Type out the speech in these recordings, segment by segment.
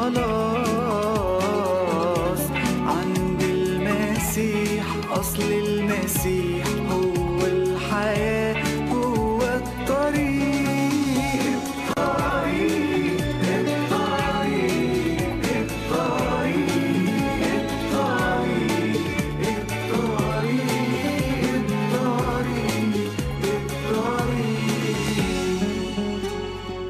الخلاص عند المسيح أصل المسيح هو الحياة هو الطريق الطريق الطريق الطريق الطريق الطريق الطريق الطريق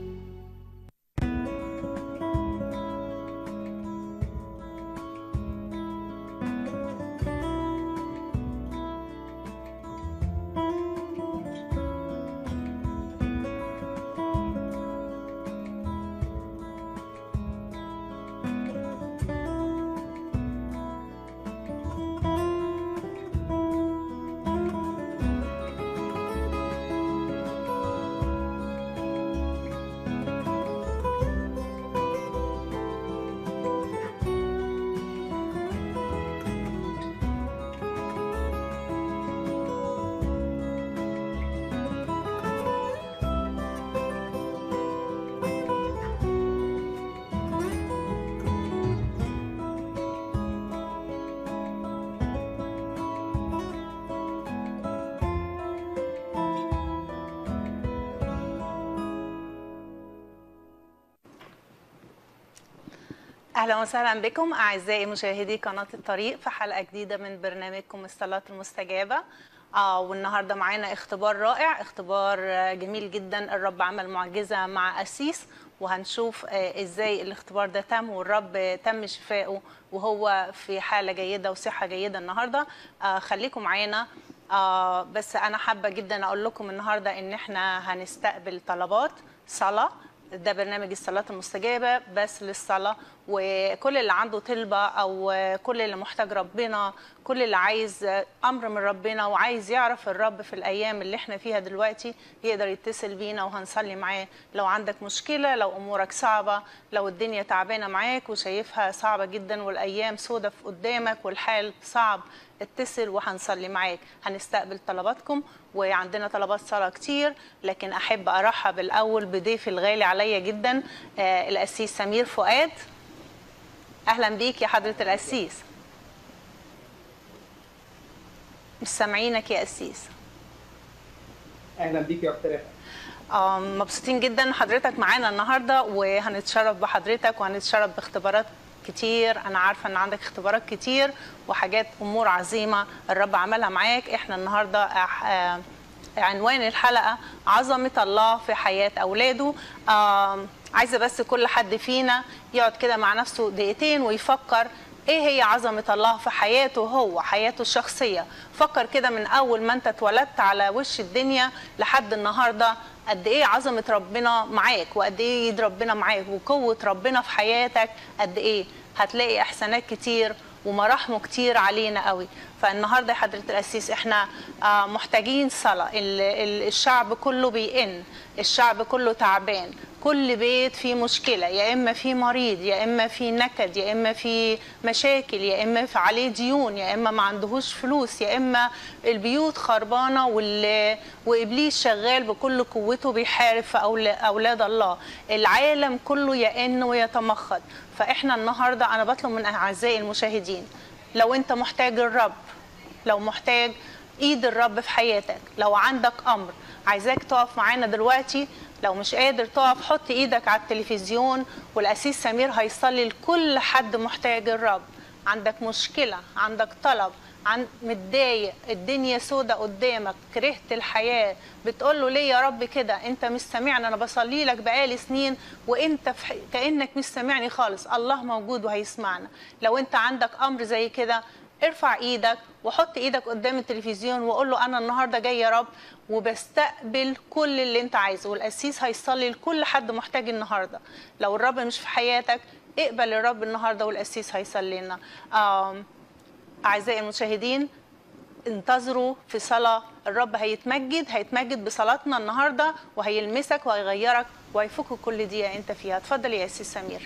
اهلا وسهلا بكم اعزائي مشاهدي قناه الطريق في حلقه جديده من برنامجكم الصلاه المستجابه اه والنهارده معانا اختبار رائع اختبار آه، جميل جدا الرب عمل معجزه مع اسيس وهنشوف آه، ازاي الاختبار ده تم والرب آه، تم شفائه وهو في حاله جيده وصحه جيده النهارده آه خليكم معانا آه بس انا حابه جدا اقول لكم النهارده ان احنا هنستقبل طلبات صلاه ده برنامج الصلاة المستجابة بس للصلاة وكل اللي عنده طلبة أو كل اللي محتاج ربنا كل اللي عايز أمر من ربنا وعايز يعرف الرب في الأيام اللي احنا فيها دلوقتي يقدر يتصل بينا وهنصلي معاه لو عندك مشكلة لو أمورك صعبة لو الدنيا تعبانة معاك وشايفها صعبة جدا والأيام سودة في قدامك والحال صعب اتصل وهنصلي معاك هنستقبل طلباتكم وعندنا طلبات صلاة كتير لكن أحب أرحب الأول بضيفي الغالي عليا جدا آه الأسيس سمير فؤاد أهلا بيك يا حضرة الأسيس مش سامعينك يا أسيس اهلا بيك يا اخت رفعت آم، مبسوطين جدا حضرتك معانا النهارده وهنتشرف بحضرتك وهنتشرف باختبارات كتير انا عارفه ان عندك اختبارات كتير وحاجات امور عظيمه الرب عملها معاك احنا النهارده أح- آه، عنوان الحلقه عظمه الله في حياه اولاده آم، عايزه بس كل حد فينا يقعد كده مع نفسه دقيقتين ويفكر ايه هي عظمة الله في حياته هو حياته الشخصية فكر كده من اول ما انت اتولدت على وش الدنيا لحد النهاردة قد ايه عظمة ربنا معاك وقد ايه ايد ربنا معاك وقوة ربنا في حياتك قد ايه هتلاقي احسانات كتير ومراحمه كتير علينا قوي فالنهارده يا حضره القسيس احنا آه، محتاجين صلاه ال- ال- الشعب كله بيئن الشعب كله تعبان كل بيت فيه مشكله يا اما في مريض يا اما في نكد يا اما في مشاكل يا اما في عليه ديون يا اما ما عندهوش فلوس يا اما البيوت خربانه وال... وابليس شغال بكل قوته بيحارب في أول- اولاد الله العالم كله يئن ويتمخض فاحنا النهارده انا بطلب من اعزائي المشاهدين لو انت محتاج الرب لو محتاج ايد الرب في حياتك لو عندك امر عايزاك تقف معانا دلوقتي لو مش قادر تقف حط ايدك على التلفزيون والاسيس سمير هيصلي لكل حد محتاج الرب عندك مشكله عندك طلب عن متضايق الدنيا سودة قدامك كرهت الحياة بتقول له ليه يا رب كده انت مش سامعني انا بصلي لك بقالي سنين وانت في ح- كأنك مش سامعني خالص الله موجود وهيسمعنا لو انت عندك امر زي كده ارفع ايدك وحط ايدك قدام التلفزيون وقول له انا النهارده جاي يا رب وبستقبل كل اللي انت عايزه والقسيس هيصلي لكل حد محتاج النهارده لو الرب مش في حياتك اقبل الرب النهارده والقسيس هيصلي لنا آم، اعزائي المشاهدين انتظروا في صلاة الرب هيتمجد هيتمجد بصلاتنا النهاردة وهيلمسك وهيغيرك وهيفك كل دقيقة انت فيها اتفضل يا سي سمير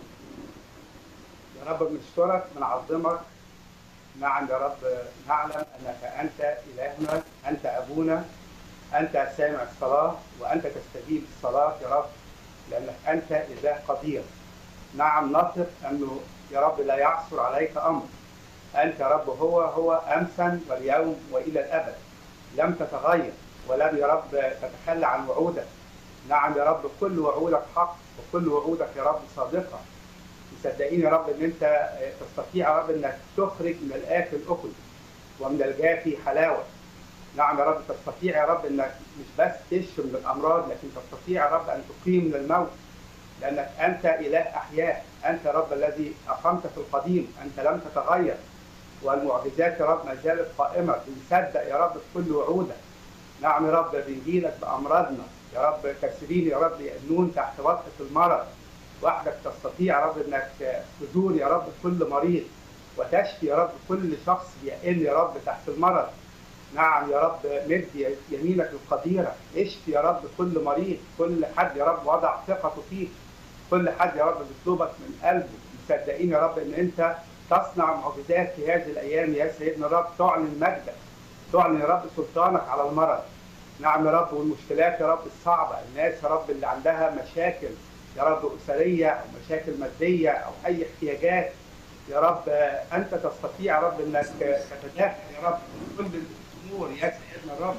يا رب بنشكرك بنعظمك نعم يا رب نعلم انك انت الهنا انت ابونا انت سامع الصلاه وانت تستجيب الصلاه يا رب لانك انت اله قدير نعم نثق انه يا رب لا يعثر عليك امر انت يا رب هو هو امسا واليوم والى الابد لم تتغير ولم يا رب تتخلى عن وعودك نعم يا رب كل وعودك حق وكل وعودك يا رب صادقه مصدقين يا رب ان انت تستطيع يا رب انك تخرج من الاكل اكل ومن الجافي حلاوه نعم يا رب تستطيع يا رب انك مش بس تشفي من الامراض لكن تستطيع يا رب ان تقيم من الموت لانك انت اله احياء انت يا رب الذي اقمت في القديم انت لم تتغير والمعجزات يا رب ما زالت قائمه بنصدق يا رب في كل وعودك نعم يا رب بنجيلك بامراضنا يا رب كثيرين يا رب يأنون تحت وطأة المرض وحدك تستطيع يا رب انك تزور يا رب كل مريض وتشفي يا رب كل شخص يئن يا رب تحت المرض نعم يا رب مد يمينك القديره اشفي يا رب كل مريض كل حد يا رب وضع ثقته فيك كل حد يا رب بيطلبك من قلبه مصدقين يا رب ان انت تصنع معجزات في هذه الايام يا سيدنا الرب تعلن مجدك تعلن يا رب سلطانك على المرض نعم يا رب والمشكلات يا رب الصعبه الناس يا رب اللي عندها مشاكل يا رب اسريه او مشاكل ماديه او اي احتياجات يا رب انت تستطيع يا رب انك تتدخل يا رب في كل الامور يا سيدنا الرب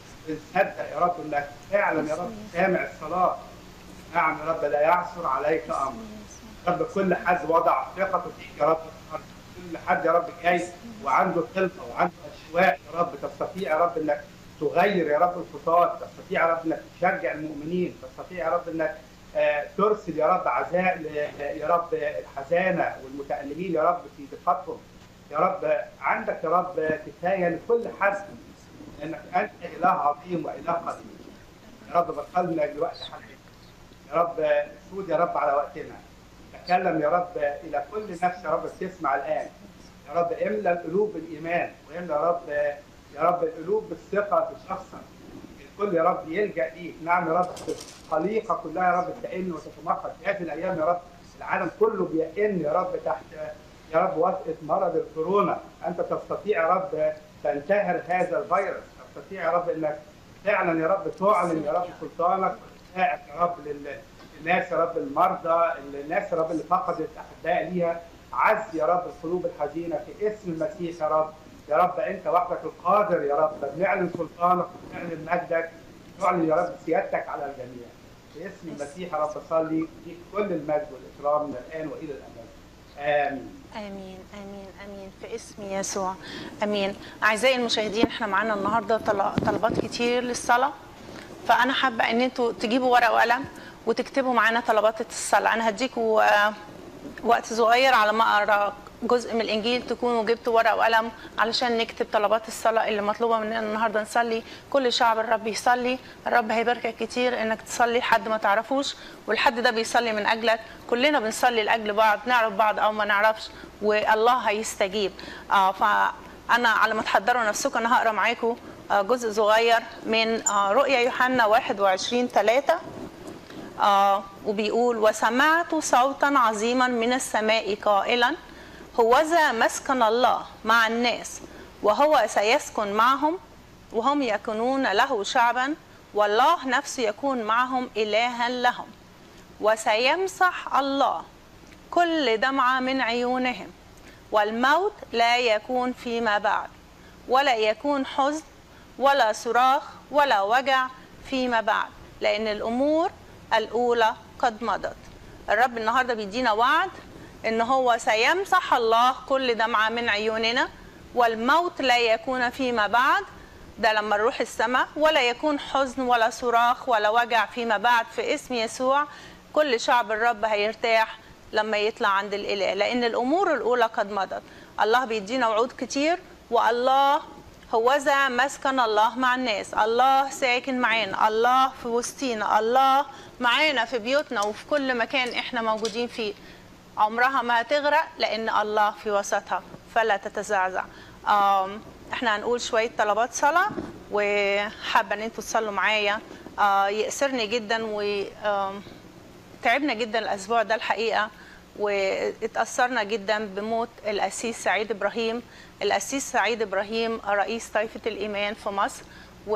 بنصدق يا رب انك فعلا يا رب سامع الصلاه نعم يا رب لا يعثر عليك امر يا رب كل حد وضع ثقته فيك يا رب كل حد يا رب جاي وعنده طلبه وعنده اشواق يا رب تستطيع يا رب انك تغير يا رب الخطوات تستطيع يا رب انك تشجع المؤمنين تستطيع يا رب انك آه، ترسل يا رب عزاء ل- يا رب الحزانه والمتألمين يا رب في ضيقتهم يا رب عندك يا رب كفايه لكل حد لانك انت اله عظيم واله قدير يا رب بطلنا دلوقتي حبيبي يا رب سود يا رب على وقتنا تكلم يا رب الى كل نفس يا رب بتسمع الان يا رب املى القلوب بالايمان واملى يا رب يا رب القلوب بالثقه في شخصك الكل يا رب يلجا ليك نعم يا رب الخليقه كلها يا رب تئن وتتمخض في هذه الايام يا رب العالم كله بيئن يا رب تحت يا رب وطئه مرض الكورونا انت تستطيع يا رب تنتهر هذا الفيروس تستطيع يا رب انك فعلا يا رب تعلن يا رب سلطانك وتساعد يا رب لل- للناس يا رب المرضى الناس يا رب اللي فقدت احباء ليها عز يا رب القلوب الحزينه في اسم المسيح يا رب يا رب انت وحدك القادر يا رب بنعلن سلطانك ونعلن مجدك نعلن يا رب سيادتك على الجميع باسم المسيح يا رب صلي ليك كل المجد والاكرام من الان والى الابد امين امين امين امين في اسم يسوع امين اعزائي المشاهدين احنا معانا النهارده طل- طلبات كتير للصلاه فانا حابه ان انتوا تجيبوا ورقه وقلم وتكتبوا معانا طلبات الصلاه انا هديكوا آه، وقت صغير على ما اقرا جزء من الانجيل تكونوا جبتوا ورقه وقلم علشان نكتب طلبات الصلاه اللي مطلوبه مننا النهارده نصلي كل شعب الرب يصلي الرب هيباركك كتير انك تصلي لحد ما تعرفوش والحد ده بيصلي من اجلك كلنا بنصلي لاجل بعض نعرف بعض او ما نعرفش والله هيستجيب آه فانا على ما تحضروا نفسكم انا هقرا معاكم آه، جزء صغير من آه، رؤيا يوحنا 21 3 آه وبيقول وسمعت صوتا عظيما من السماء قائلا هوذا مسكن الله مع الناس وهو سيسكن معهم وهم يكونون له شعبا والله نفسه يكون معهم إلها لهم وسيمسح الله كل دمعة من عيونهم والموت لا يكون فيما بعد ولا يكون حزن ولا صراخ ولا وجع فيما بعد لأن الأمور الأولى قد مضت الرب النهاردة بيدينا وعد إن هو سيمسح الله كل دمعة من عيوننا والموت لا يكون فيما بعد ده لما نروح السماء ولا يكون حزن ولا صراخ ولا وجع فيما بعد في اسم يسوع كل شعب الرب هيرتاح لما يطلع عند الإله لأن الأمور الأولى قد مضت الله بيدينا وعود كتير والله هوذا مسكن الله مع الناس الله ساكن معانا الله في وسطينا الله معانا في بيوتنا وفي كل مكان احنا موجودين فيه عمرها ما هتغرق لأن الله في وسطها فلا تتزعزع آم، احنا هنقول شوية طلبات صلاة وحابة ان انتوا تصلوا معايا آه، يأسرني جدا و آم، تعبنا جدا الاسبوع ده الحقيقه واتاثرنا جدا بموت الاسيس سعيد ابراهيم الاسيس سعيد ابراهيم رئيس طائفه الايمان في مصر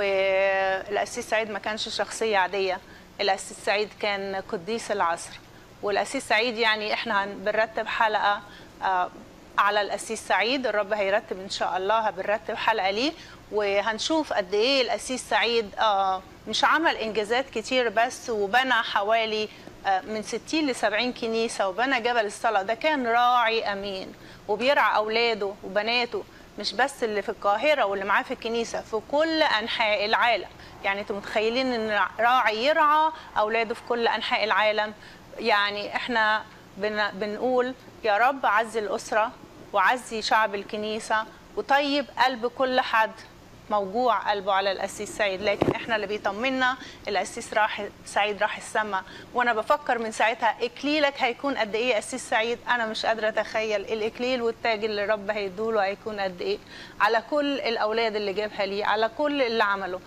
والاسيس سعيد ما كانش شخصيه عاديه الاسيس سعيد كان قديس العصر والاسيس سعيد يعني احنا هن- بنرتب حلقه آه، على الاسيس سعيد الرب هيرتب ان شاء الله بنرتب حلقه ليه وهنشوف قد ايه الاسيس سعيد آه، مش عمل انجازات كتير بس وبنى حوالي آه، من 60 ل 70 كنيسه وبنى جبل الصلاه ده كان راعي امين وبيرعى اولاده وبناته مش بس اللي في القاهره واللي معاه في الكنيسه في كل انحاء العالم يعني انتوا متخيلين ان راعي يرعى اولاده في كل انحاء العالم يعني احنا بن بنقول يا رب عزي الاسره وعزي شعب الكنيسه وطيب قلب كل حد موجوع قلبه على القسيس سعيد لكن احنا اللي بيطمنا القسيس راح سعيد راح السما وانا بفكر من ساعتها اكليلك هيكون قد ايه يا قسيس سعيد انا مش قادره اتخيل الاكليل والتاج اللي الرب هيدوله هيكون قد ايه على كل الاولاد اللي جابها ليه على كل اللي عمله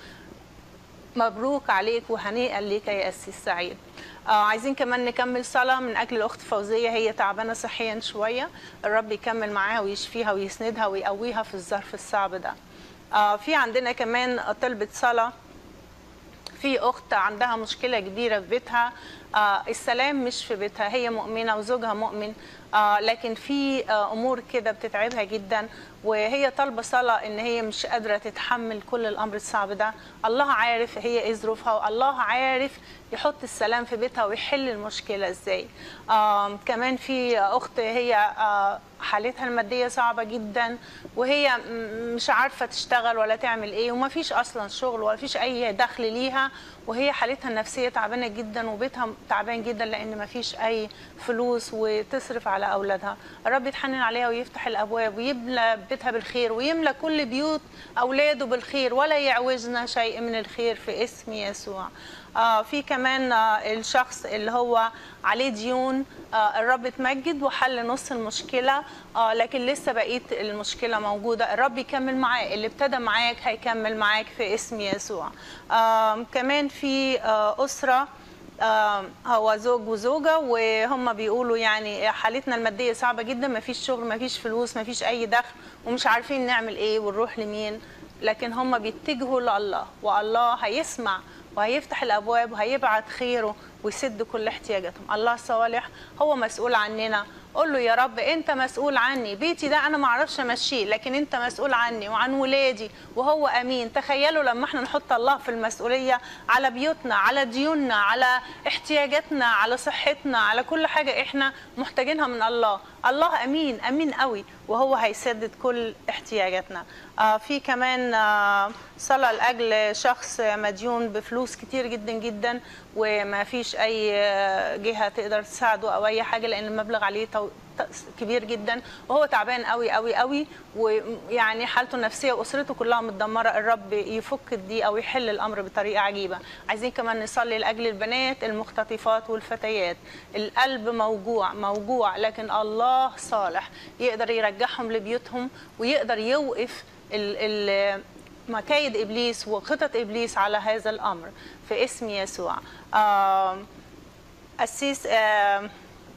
مبروك عليك وهنيئا ليك يا قسيس سعيد آه عايزين كمان نكمل صلاة من أجل الأخت فوزية هي تعبانة صحيا شوية الرب يكمل معاها ويشفيها ويسندها ويقويها في الظرف الصعب ده آه في عندنا كمان طلبة صلاة في اخت عندها مشكله كبيره في بيتها آه السلام مش في بيتها هي مؤمنه وزوجها مؤمن آه لكن في آه امور كده بتتعبها جدا وهي طالبه صلاه ان هي مش قادره تتحمل كل الامر الصعب ده الله عارف هي ايه ظروفها والله عارف يحط السلام في بيتها ويحل المشكله ازاي آه كمان في اخت هي آه حالتها الماديه صعبه جدا وهي م- مش عارفه تشتغل ولا تعمل ايه وما فيش اصلا شغل ولا فيش اي دخل ليها وهي حالتها النفسيه تعبانه جدا وبيتها تعبان جدا لان ما فيش اي فلوس وتصرف على اولادها الرب يتحنن عليها ويفتح الابواب ويملى بيتها بالخير ويملى كل بيوت اولاده بالخير ولا يعوزنا شيء من الخير في اسم يسوع آه في كمان آه الشخص اللي هو عليه ديون آه الرب اتمجد وحل نص المشكله آه لكن لسه بقيه المشكله موجوده الرب يكمل معاه اللي ابتدى معاك هيكمل معاك في اسم يسوع آه كمان في آه اسره آه، هو زوج وزوجة وهم بيقولوا يعني حالتنا المادية صعبة جدا مفيش شغل مفيش فلوس مفيش أي دخل ومش عارفين نعمل إيه ونروح لمين لكن هم بيتجهوا لله والله هيسمع وهيفتح الأبواب وهيبعت خيره ويسد كل احتياجاتهم الله صالح هو مسؤول عننا قول له يا رب انت مسؤول عني بيتي ده انا ما اعرفش امشيه لكن انت مسؤول عني وعن ولادي وهو امين تخيلوا لما احنا نحط الله في المسؤوليه على بيوتنا على ديوننا على احتياجاتنا على صحتنا على كل حاجه احنا محتاجينها من الله الله امين امين قوي وهو هيسدد كل احتياجاتنا آه في كمان آه صلاه لاجل شخص مديون بفلوس كتير جدا جدا وما فيش اي آه، جهه تقدر تساعده او اي حاجه لان المبلغ عليه تو- ت- كبير جدا وهو تعبان قوي قوي قوي ويعني حالته النفسيه واسرته كلها متدمره الرب يفك دي او يحل الامر بطريقه عجيبه عايزين كمان نصلي لاجل البنات المختطفات والفتيات القلب موجوع موجوع لكن الله صالح يقدر يرجعهم لبيوتهم ويقدر يوقف ال ال مكايد ابليس وخطط ابليس على هذا الامر في اسم يسوع آم، قسيس آم،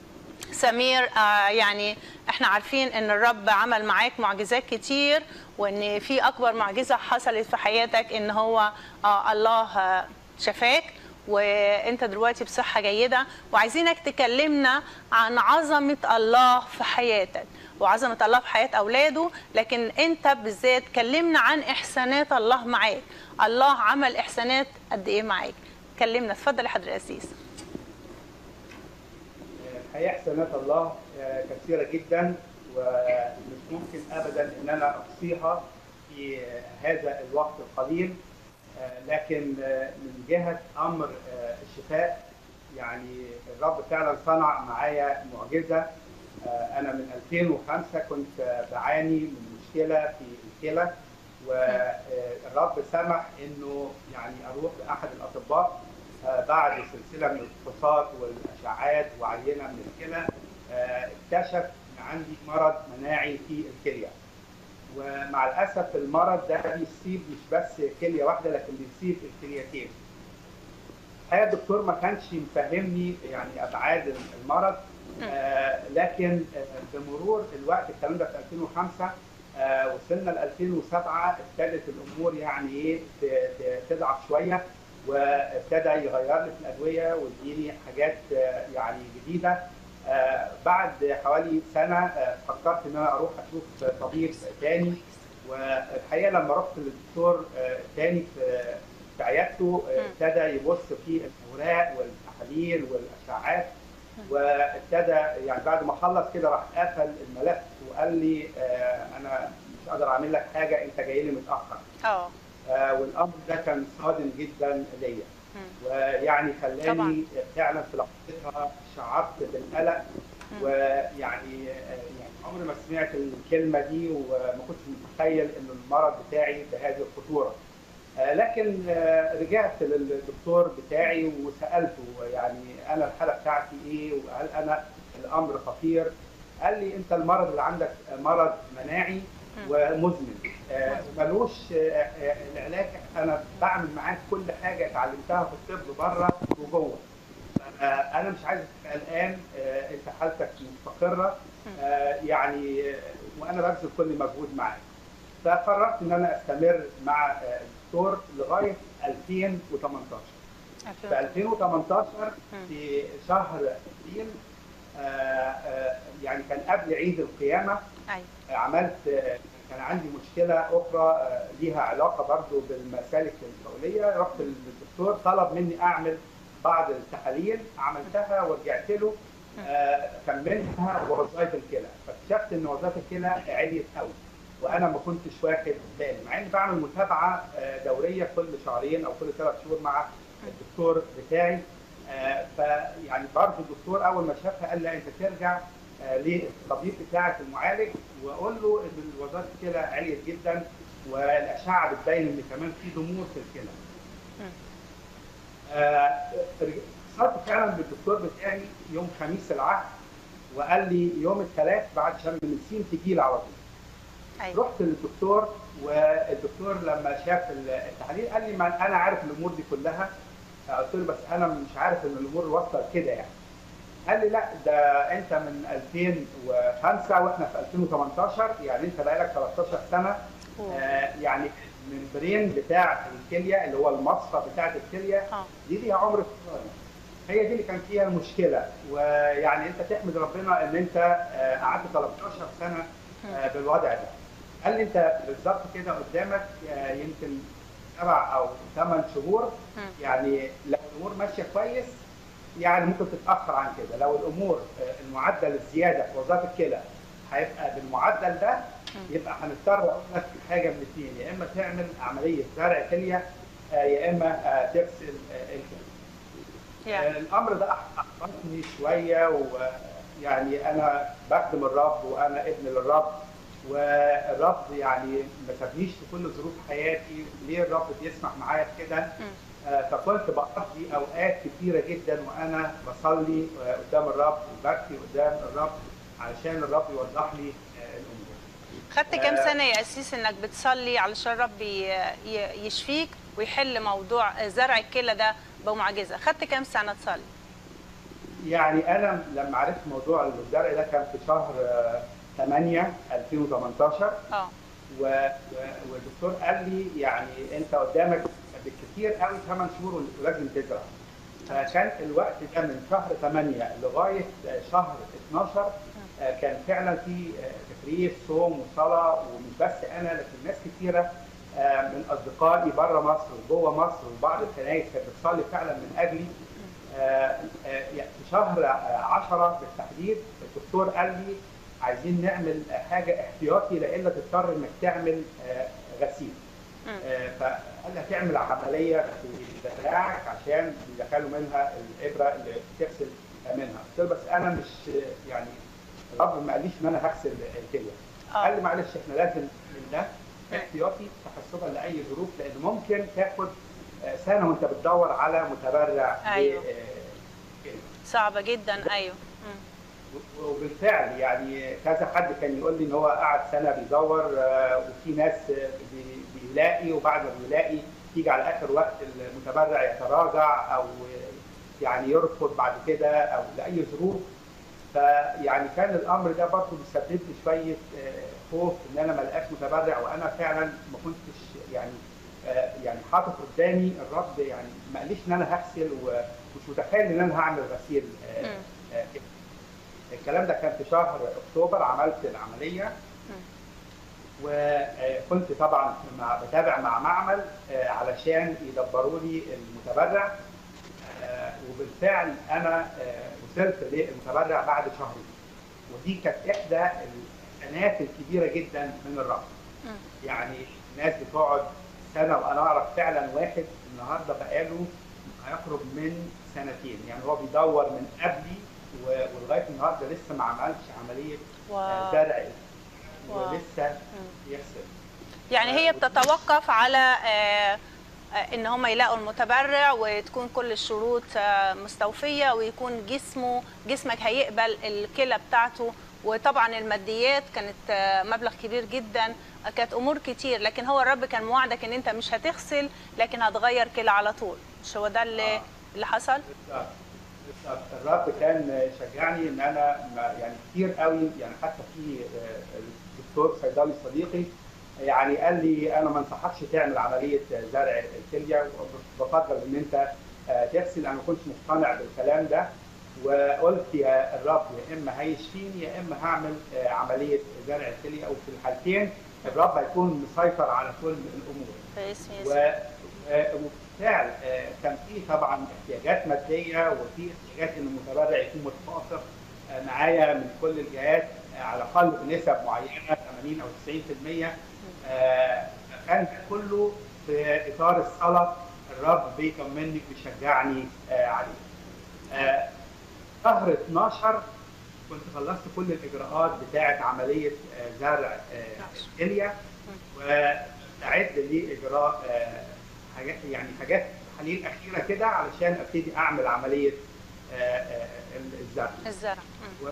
سمير آه، يعني احنا عارفين ان الرب عمل معاك معجزات كتير وان في اكبر معجزه حصلت في حياتك ان هو آه، الله آه، شفاك وانت دلوقتي بصحه جيده وعايزينك تكلمنا عن عظمه الله في حياتك وعظمه الله في حياه اولاده لكن انت بالذات كلمنا عن احسانات الله معاك الله عمل احسانات قد ايه معاك كلمنا اتفضل يا حضره القسيس الحقيقه احسانات الله آه، كثيره جدا ومش ممكن ابدا ان انا احصيها في هذا الوقت القليل آه، لكن آه، من جهه امر آه، الشفاء يعني الرب فعلا صنع معايا معجزه آه، انا من 2005 كنت آه، بعاني من مشكله في الكلى والرب سمح انه يعني اروح لاحد الاطباء آه، بعد سلسله من الفحوصات والاشعاعات وعينه من الكلى آه، اكتشف ان عندي مرض مناعي في الكليه ومع الاسف المرض ده بيصيب مش بس كليه واحده لكن بيصيب الكليتين الحقيقه الدكتور ما كانش مفهمني يعني ابعاد المرض آه لكن آه بمرور الوقت الكلام ده في 2005 آه وصلنا ل 2007 ابتدت الامور يعني ايه ت- ت- تضعف شويه وابتدى يغير لي في الادويه ويديني حاجات آه، يعني جديده آه، بعد حوالي سنه آه، فكرت ان انا اروح اشوف طبيب تاني والحقيقه لما رحت للدكتور آه، تاني في في عيادته آه، ابتدى يبص في الاوراق والتحاليل والاشعاعات وابتدى يعني بعد ما خلص كده راح قفل الملف وقال لي آه، انا مش قادر اعمل لك حاجه انت جاي لي متاخر اه آه، والامر ده كان صادم جدا ليا مم. ويعني طبعاً. خلاني فعلا في لحظتها شعرت بالقلق ويعني آه، يعني عمري ما سمعت الكلمه دي وما كنتش متخيل ان المرض بتاعي بهذه الخطوره آه، لكن آه، رجعت للدكتور بتاعي وسالته يعني انا الحاله بتاعتي ايه وهل انا الامر خطير قال لي انت المرض اللي عندك مرض مناعي ومزمن آه، ملوش آه، آه، العلاج انا بعمل معاك كل حاجه اتعلمتها في الطب بره وجوه آه، انا مش عايز تبقى قلقان آه، انت حالتك مستقره آه، يعني آه، وانا ببذل كل مجهود معاك فقررت ان انا استمر مع آه، الدكتور لغايه 2018 في 2018 في شهر ابريل آه، آه، يعني كان قبل عيد القيامه ايوه عملت كان عندي مشكله اخرى آه، ليها علاقه برضو بالمسالك البوليه رحت للدكتور طلب مني اعمل بعض التحاليل عملتها ورجعت له آه، كملتها وظائف الكلى فاكتشفت ان وظائف الكلى عليت قوي وانا ما كنتش واخد بالي مع اني بعمل متابعه آه، دوريه كل شهرين او كل ثلاث شهور مع الدكتور بتاعي آه، فيعني برضه الدكتور اول ما شافها قال لا انت ترجع آه، للطبيب بتاعك المعالج وقول له ان وظائف الكلى عليت جدا والاشعه بتبين ان كمان في ضمور في الكلى. آه، اتصلت فعلا بالدكتور بتاعي يوم خميس العهد وقال لي يوم الثلاث بعد شم النسيم تجي لي على طول. ايوه رحت للدكتور والدكتور لما شاف التحاليل قال لي ما انا عارف الامور دي كلها قلت له بس انا مش عارف ان الامور واصله كده يعني قال لي لا ده انت من 2005 واحنا في 2018 يعني انت بقالك 13 سنه أوه. آه يعني الممبرين بتاع الكليه اللي هو المصفى بتاعت الكليه اه دي ليها عمر افتراضي هي دي اللي كان فيها المشكله ويعني انت تحمد ربنا ان انت آه، قعدت 13 سنه آه، بالوضع ده قال لي انت بالظبط كده قدامك آه، يمكن سبع او ثمان شهور مم. يعني لو الامور ماشيه كويس يعني ممكن تتاخر عن كده لو الامور آه، المعدل الزياده في وظائف الكلى هيبقى بالمعدل ده يبقى هنضطر اقول لك حاجه من الاثنين يا اما تعمل عمليه زرع كليه آه، يا اما آه، تغسل آه، الكلى يعني الامر ده احبطني شويه ويعني انا بخدم الرب وانا ابن للرب والرب يعني ما سابنيش في كل ظروف حياتي ليه الرب بيسمح معايا بكده آه، فكنت بقضي اوقات كتيره جدا وانا بصلي آه، قدام الرب وبكتي قدام الرب علشان الرب يوضح لي آه، الامور خدت كام آه. سنه يا اسيس انك بتصلي علشان ربي ي- يشفيك ويحل موضوع زرع الكلى ده بمعجزه خدت كام سنه تصلي يعني انا لما عرفت موضوع الزرع ده كان في شهر آه، 8 2018 اه و- و- والدكتور قال لي يعني انت قدامك بالكثير قوي 8 شهور ولازم تزرع فكان الوقت ده من شهر 8 لغايه شهر 12 آه، كان فعلا في آه، تكريس صوم وصلاه ومش بس انا لكن ناس كثيره آه، من اصدقائي بره مصر وجوه مصر وبعض الكنائس كانت بتصلي فعلا من اجلي آه، آه، يعني في شهر 10 بالتحديد الدكتور قال لي عايزين نعمل حاجه احتياطي لإلا تضطر انك تعمل آه، غسيل مم. آه، فقال لي هتعمل عمليه في دراعك عشان يدخلوا منها الابره اللي بتغسل منها قلت له بس انا مش آه، يعني الرب ما قاليش ان انا هغسل الكليه آه. قال لي معلش احنا لازم من ده احتياطي تحسبا لاي ظروف لان ممكن تاخد آه، سنه وانت بتدور على متبرع أيوه. ل- آه، كلية. صعبه جدا ايوه مم. وبالفعل يعني كذا حد كان يقول لي ان هو قعد سنه بيدور آه، وفي ناس آه، بي- بيلاقي وبعد ما بيلاقي يجي على اخر وقت المتبرع يتراجع او يعني يرفض بعد كده او لاي ظروف فيعني كان الامر ده برضه بيسبب لي شويه آه، خوف ان انا ما لقاش متبرع وانا فعلا ما كنتش يعني آه، يعني حاطط قدامي الرب يعني ما قاليش ان انا هغسل ومش متخيل ان انا هعمل غسيل آه، مم. آه، كده. الكلام ده كان في شهر اكتوبر عملت العمليه وكنت طبعا مع بتابع مع معمل آه، علشان يدبروا لي المتبرع آه، وبالفعل انا آه، وصلت للمتبرع بعد شهرين ودي كانت احدى الحسنات الكبيره جدا من الرب مم. يعني الناس بتقعد سنه وانا اعرف فعلا واحد النهارده بقاله هيقرب من سنتين يعني هو بيدور من قبلي و- ولغايه النهارده لسه ما عملش عمليه آه، واو. زرع واو. ولسه يغسل يعني هي بتتوقف على آه، آه، ان هم يلاقوا المتبرع وتكون كل الشروط آه، مستوفيه ويكون جسمه جسمك هيقبل الكلى بتاعته وطبعا الماديات كانت آه، مبلغ كبير جدا آه، كانت امور كتير لكن هو الرب كان موعدك ان انت مش هتغسل لكن هتغير كلى على طول مش هو ده اللي آه. اللي حصل بالظبط. بالظبط. الرب كان شجعني ان انا ما- يعني كتير قوي يعني حتى في آه، الدكتور صيدلي صديقي يعني قال لي انا ما انصحكش تعمل عمليه زرع الكليه بفضل ان انت آه، تغسل انا ما كنتش مقتنع بالكلام ده وقلت يا الرب يا اما هيشفيني يا اما هعمل آه، عمليه زرع الكليه وفي الحالتين الرب هيكون مسيطر على كل الامور باسم و- يسوع آه، وبالفعل آه، كان في طبعا احتياجات ماديه وفي احتياجات ان المتبرع يكون متفاصل آه، معايا من كل الجهات آه، على الاقل بنسب معينه 80 او 90% آه، كان كله في اطار الصلاه الرب بيطمني ويشجعني آه، عليه. آه، شهر 12 كنت خلصت كل الاجراءات بتاعه عمليه آه، زرع آه، الكليه واستعد لاجراء آه، حاجات يعني حاجات تحاليل اخيره كده علشان ابتدي اعمل عمليه آه، آه، الزرع. الزرع مم.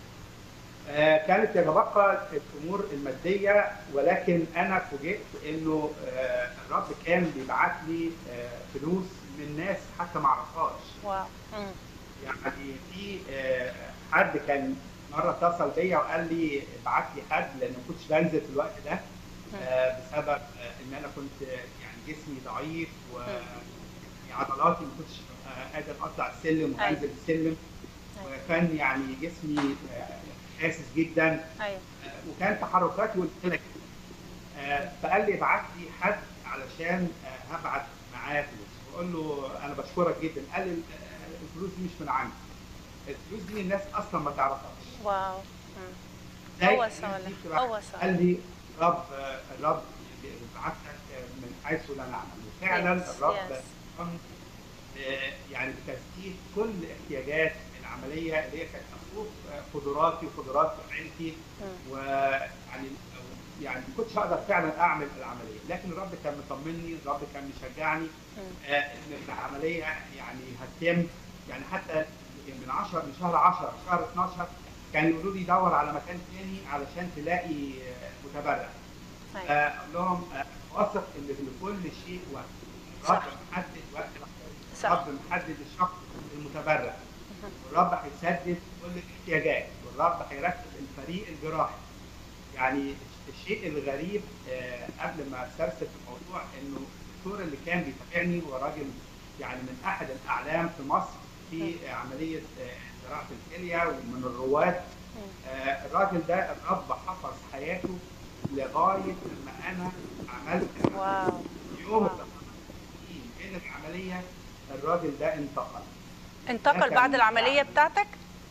آه، كانت يتبقى الامور الماديه ولكن انا فوجئت انه آه، الرب كان بيبعت لي آه، فلوس من ناس حتى ما اعرفهاش واو مم. يعني في آه، حد كان مره اتصل بيا وقال لي ابعت لي حد لان ما كنتش بنزل في الوقت ده آه، بسبب آه، ان انا كنت آه، يعني جسمي ضعيف وعضلاتي ما كنتش آه، قادر اطلع السلم أيوة. وانزل السلم أيوة. وكان يعني جسمي آه، حاسس جدا ايوه آه، وكان تحركاتي قلت لك آه، فقال لي ابعت لي حد علشان آه، هبعت معاه فلوس بقول له انا بشكرك جدا قال لي آه، الفلوس دي مش من عندي الفلوس دي الناس اصلا ما تعرفهاش واو مم. زي هو الناس صالح، دي بتبقى- هو صالح. قال لي الرب آه، الرب بيبعت لك آه، من حيث لا نعلم وفعلا Yes, الرب yes. قام آه، يعني بتسديد كل احتياجات العمليه اللي هي كانت تخص آه، قدراتي وقدرات عيلتي مم. ويعني يعني ما كنتش اقدر فعلا اعمل العمليه لكن الرب كان مطمني الرب كان مشجعني مم. آه، ان العمليه يعني هتتم يعني حتى من 10 من شهر 10 شهر 12 كانوا يقولوا لي دور على مكان تاني علشان تلاقي آه، متبرع أيوة. آه، اقول لهم آه، واثق ان لكل شيء وقت صح. الرب محدد وقت صح. الرب محدد الشخص المتبرع والرب هيسدد كل الاحتياجات والرب هيرتب الفريق الجراحي يعني الشيء الغريب آه، قبل ما استرسل في الموضوع انه الدكتور اللي كان بيتابعني هو راجل يعني من احد الاعلام في مصر في عمليه آه، زراعه الكليه ومن الرواد آه، الراجل ده الرب حفظ حياته لغايه لما انا عملت واو يوم بين العمليه الراجل ده انتقل انتقل كان بعد العمليه يعني- بتاعتك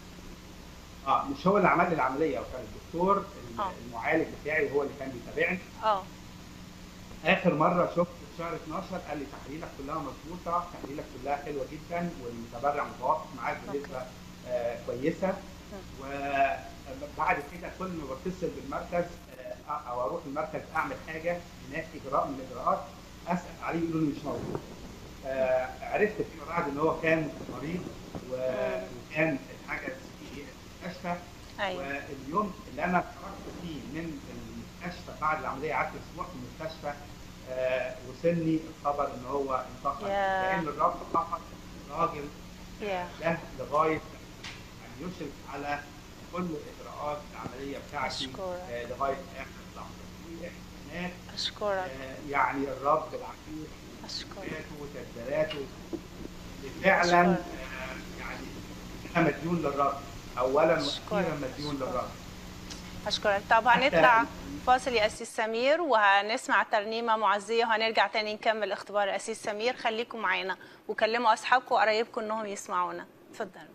اه مش هو اللي عمل لي العمليه وكان الدكتور ال- آه. المعالج بتاعي هو اللي كان بيتابعني اه اخر مره شفت في شهر 12 قال لي تحاليلك كلها مظبوطه تحاليلك كلها حلوه جدا والمتبرع متوافق معاك بنسبه آه كويسه وبعد كده كل ما بتصل بالمركز آه او اروح المركز اعمل حاجه هناك اجراء من الاجراءات اسال عليه يقولوا لي مش موجود آه عرفت فيما بعد ان هو كان مريض و- وكان الحاجه في المستشفى ايوه واليوم اللي انا خرجت فيه من المستشفى بعد العمليه قعدت اسبوع في المستشفى آه وصلني الخبر ان هو انتقل ياه. لان الرب فقط الراجل يا ده لغايه يعني يشرف على كل اجراءات العمليه بتاعتي أشكرك. آه لغايه اخر لحظه هناك اشكرك آه، يعني الرب العقيد اشكرك وتدبيراته وتدبيراته فعلا آه، يعني انا مديون للرب اولا أشكرك. واخيرا مديون للرب اشكرك طب هنطلع فاصل يا اسيس سمير وهنسمع ترنيمه معزيه وهنرجع تاني نكمل اختبار يا اسيس سمير خليكم معانا وكلموا اصحابكم وقرايبكم انهم يسمعونا اتفضلوا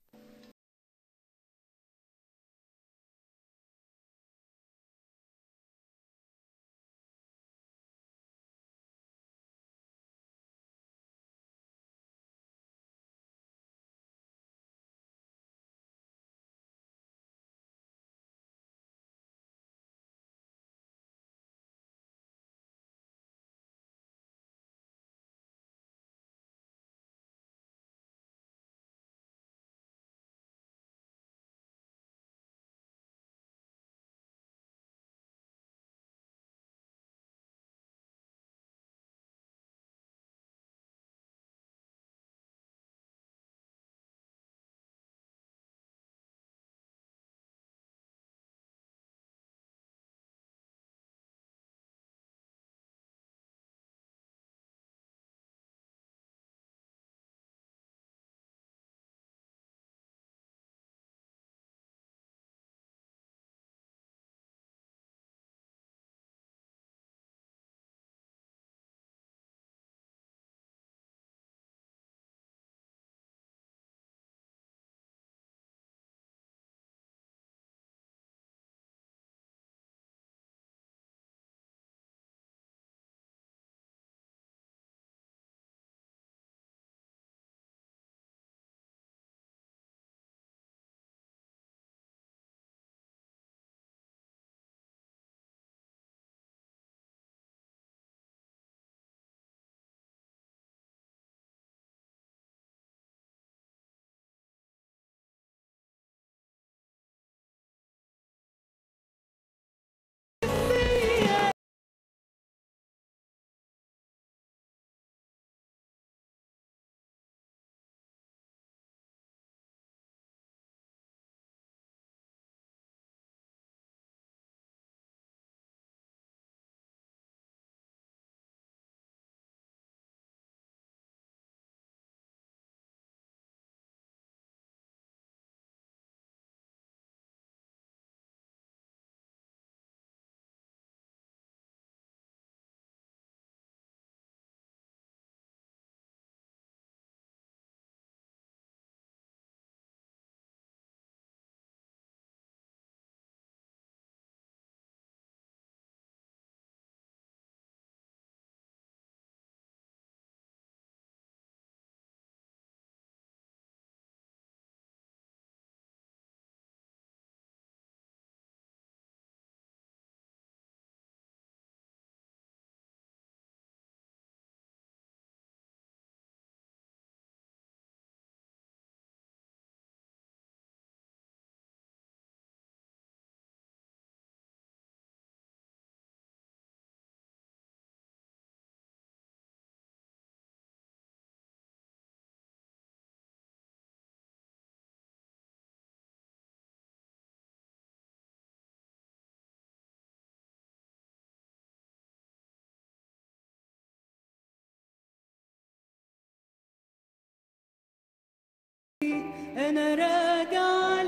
انا راجع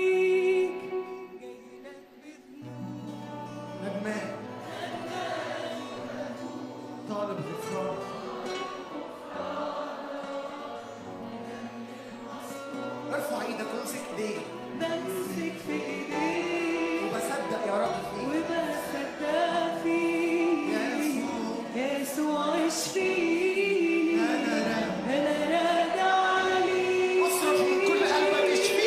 ليك ندمان طالب غفران ارفع ايدك وامسك ايديه بمسك في ايديك وبصدق يا رب فيك وبصدق فيك يا يسوع يسوع اشفيني انا راجع انا راجع ليك اصرخ من كل قلبك اشفيني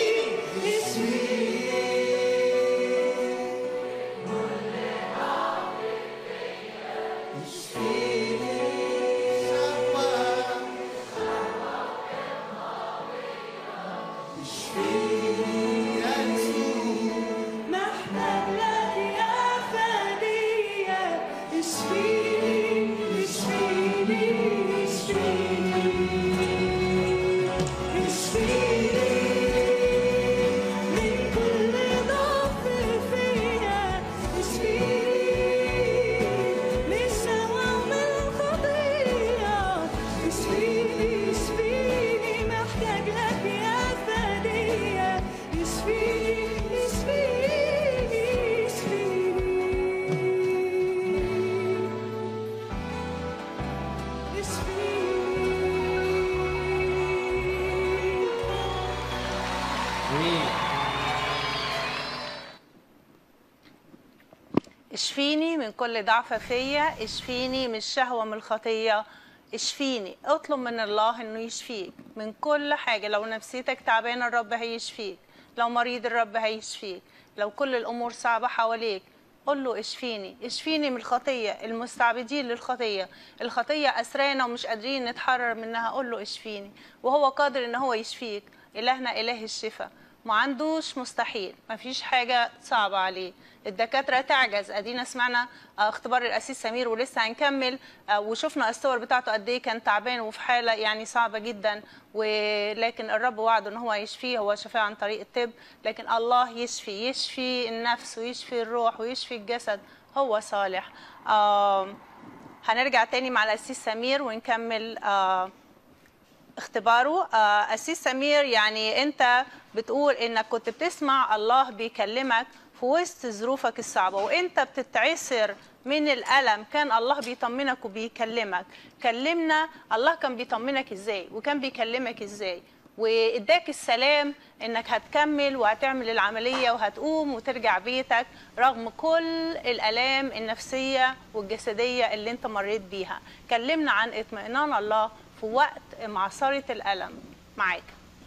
اشفيني من كل ضعف فيا اشفيني من الشهوة من الخطية اشفيني اطلب من الله انه يشفيك من كل حاجة لو نفسيتك تعبانة الرب هيشفيك لو مريض الرب هيشفيك لو كل الامور صعبة حواليك قل له اشفيني اشفيني من الخطية المستعبدين للخطية الخطية أسرانا ومش قادرين نتحرر منها قل له اشفيني وهو قادر ان هو يشفيك إلهنا إله الشفاء ما عندوش مستحيل ما فيش حاجة صعبة عليه الدكاترة تعجز ادينا سمعنا آه، اختبار الأسيس سمير ولسه هنكمل آه، وشفنا الصور بتاعته قد ايه كان تعبان وفي حالة يعني صعبة جدا ولكن الرب وعده ان هو يشفيه هو شفاه عن طريق الطب لكن الله يشفي يشفي النفس ويشفي الروح ويشفي الجسد هو صالح آم، هنرجع تاني مع الأسيس سمير ونكمل آه اختباره آه، أسيس سمير يعني أنت بتقول إنك كنت بتسمع الله بيكلمك في وسط ظروفك الصعبة وأنت بتتعسر من الألم كان الله بيطمنك وبيكلمك كلمنا الله كان بيطمنك إزاي وكان بيكلمك إزاي واداك السلام انك هتكمل وهتعمل العمليه وهتقوم وترجع بيتك رغم كل الالام النفسيه والجسديه اللي انت مريت بيها كلمنا عن اطمئنان الله في وقت معصره الالم معاك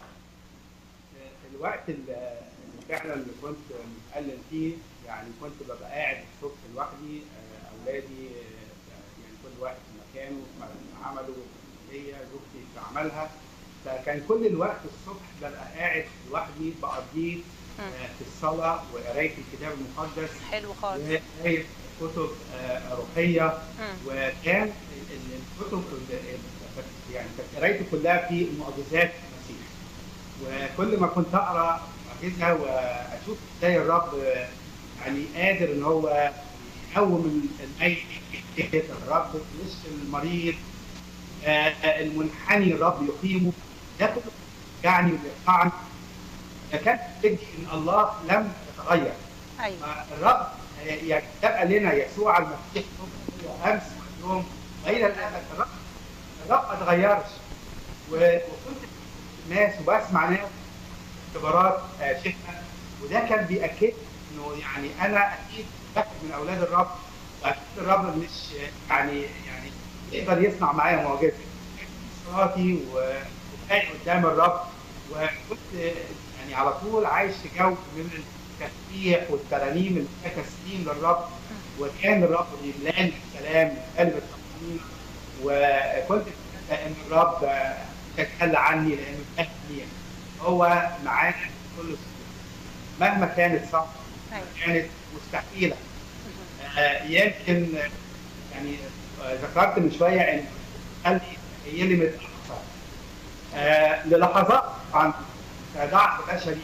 الوقت اللي اللي فعلا اللي كنت متألم فيه يعني كنت ببقى قاعد الصبح لوحدي آه، اولادي آه، يعني كل واحد في مكانه في عمله في الكليه زوجتي في عملها فكان كل الوقت الصبح ببقى قاعد لوحدي بقضيه آه، في الصلاه وقرايه الكتاب المقدس حلو خالص وقرايه كتب آه، روحيه مم. وكان ال- ال- الكتب ال- ال- يعني كانت قرايتي كلها في معجزات المسيح وكل ما كنت اقرا معجزه واشوف ازاي الرب يعني قادر ان هو يقوم الميت الرب يشفي المريض آه، المنحني الرب يقيمه ده كله يعني ويرفعني كانت تدي ان الله لم يتغير ايوه الرب يعني تبقى لنا يسوع المسيح هو امس واليوم والى الابد الرب الرب ما اتغيرش و- وكنت ناس وبسمع ناس اختبارات آه، شفاء وده كان بيأكد انه يعني انا اكيد واحد من اولاد الرب واكيد الرب مش يعني يعني يقدر يصنع معايا معجزه صلاتي وكان قدام الرب وكنت يعني على طول عايش في جو من التسبيح والترانيم اللي فيها تسليم للرب وكان الرب بيملاني السلام من قلب التقديم وكنت مصدق ان الرب يتخلى عني لانه اهلي هو معانا في كل الظروف مهما كانت صعبه ايوه كانت مستحيله آه، يمكن آه، يعني آه، ذكرت من شويه ان قلبي هي متاثر آه، للحظات طبعا ضعف بشري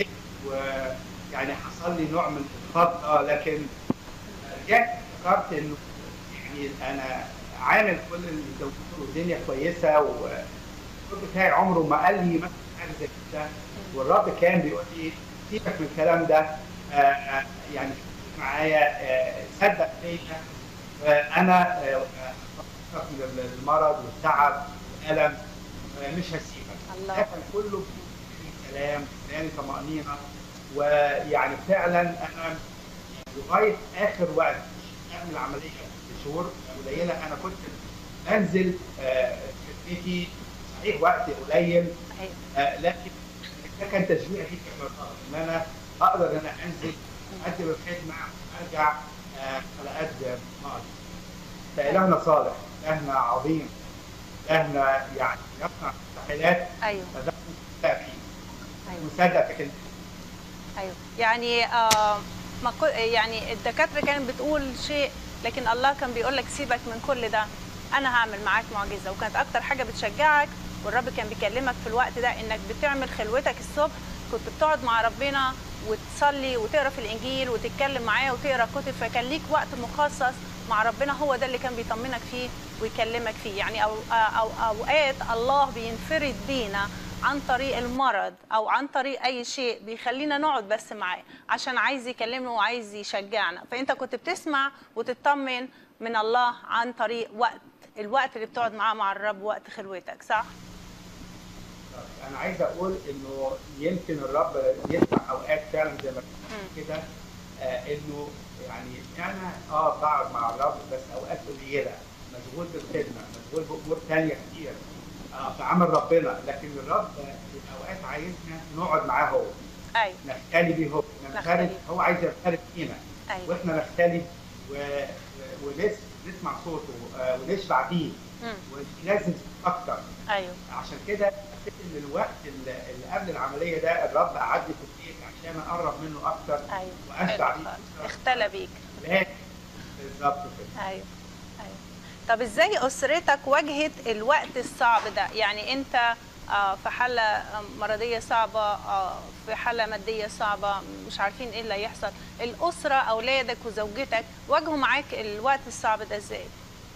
ويعني حصل لي نوع من الخطأ لكن رجعت افتكرت انه يعني انا عامل كل الدكتور والدنيا كويسه والدكتور بتاعي عمره ما قال لي مثلا حاجه زي كده والرب كان بيقول لي سيبك من الكلام ده آه، آه، يعني معايا آه، صدق فيا انا من المرض والتعب والالم آه، مش هسيبك الله. ده كان كله في كلام يعني طمانينه ويعني فعلا انا لغايه اخر وقت قبل العمليه بشهور قليله انا كنت انزل آه، خدمتي صحيح وقت قليل ايوه آه، لكن ده كان تشجيع ليك يا مرتضى ان انا اقدر ان انا انزل اقدم الخدمه ارجع آه، على قد ما اقدر فالهنا صالح الهنا عظيم الهنا يعني يصنع مستحيلات ايوه فده مصدق فيه ايوه مصدق في كلمته ايوه يعني آه ما كل يعني الدكاتره كانت بتقول شيء لكن الله كان بيقول لك سيبك من كل ده انا هعمل معاك معجزه وكانت اكتر حاجه بتشجعك والرب كان بيكلمك في الوقت ده انك بتعمل خلوتك الصبح كنت بتقعد مع ربنا وتصلي وتقرا في الانجيل وتتكلم معاه وتقرا كتب فكان ليك وقت مخصص مع ربنا هو ده اللي كان بيطمنك فيه ويكلمك فيه يعني أو أو اوقات الله بينفرد بينا عن طريق المرض او عن طريق اي شيء بيخلينا نقعد بس معاه عشان عايز يكلمنا وعايز يشجعنا فانت كنت بتسمع وتطمن من الله عن طريق وقت الوقت اللي بتقعد معاه مع الرب وقت خلوتك صح انا عايز اقول انه يمكن الرب يسمع اوقات فعلا زي ما مم. كده آه انه يعني انا اه بقعد مع الرب بس اوقات قليله مشغول بالخدمه مشغول بامور ثانيه كتير آه في عمل ربنا لكن الرب في اوقات عايزنا نقعد معاه هو ايوه نختلي بيه هو نختلف نختلي. هو عايز يختلف فينا ايوه واحنا نختلف و... و- ونس... نسمع صوته آه، ونشبع بيه مم. ولازم اكتر ايوه عشان كده حسيت ان الوقت اللي اللي قبل العمليه ده الرب قعدني في البيت عشان اقرب منه اكتر ايوه واشبع حلو بيه خالص. أكتر. اختلى بيك لازم بالظبط كده ايوه ايوه طب ازاي اسرتك واجهت الوقت الصعب ده يعني انت آه، في حالة آه، مرضية صعبة آه، في حالة مادية صعبة مش عارفين ايه اللي هيحصل الأسرة أولادك وزوجتك واجهوا معاك الوقت الصعب ده ازاي؟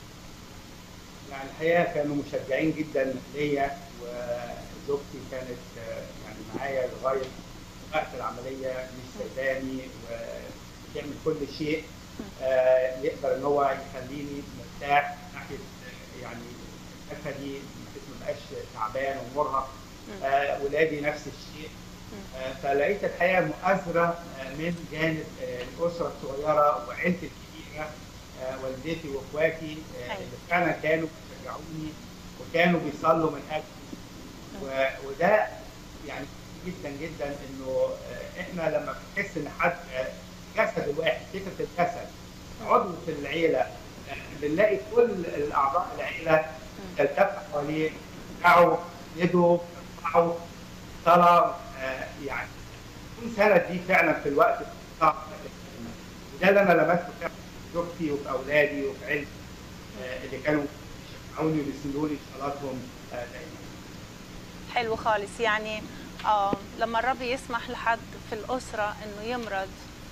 يعني الحقيقه كانوا مشجعين جدا ليا وزوجتي كانت آه، يعني معايا لغايه وقت العمليه مش سايباني وبتعمل كل شيء آه، يقدر ان هو يخليني مرتاح ناحيه آه، يعني الحته دي بحيث ما بقاش تعبان ومرهق آه، ولادي نفس الشيء آه، فلقيت الحقيقه مؤازره آه، من جانب آه، الاسره الصغيره وعيلتي الكبيره آه، والدتي واخواتي آه، أيوة. اللي فعلا كانوا بيشجعوني وكانوا بيصلوا من اجلي و- وده يعني جدا جدا انه آه، احنا لما بنحس ان حد آه، جسد الواحد فكره الجسد عضو في العيله آه، بنلاقي كل الاعضاء العيله تلتف حواليه يرجعوا يده يرفعوا صلاه آه، يعني تكون سند دي فعلا في الوقت الصعب ده. وده اللي انا لمسته فعلا في زوجتي وفي اولادي وفي عيلتي آه، اللي كانوا يشجعوني ويسندوني في صلاتهم آه، دايما حلو خالص يعني آه لما الرب يسمح لحد في الأسرة إنه يمرض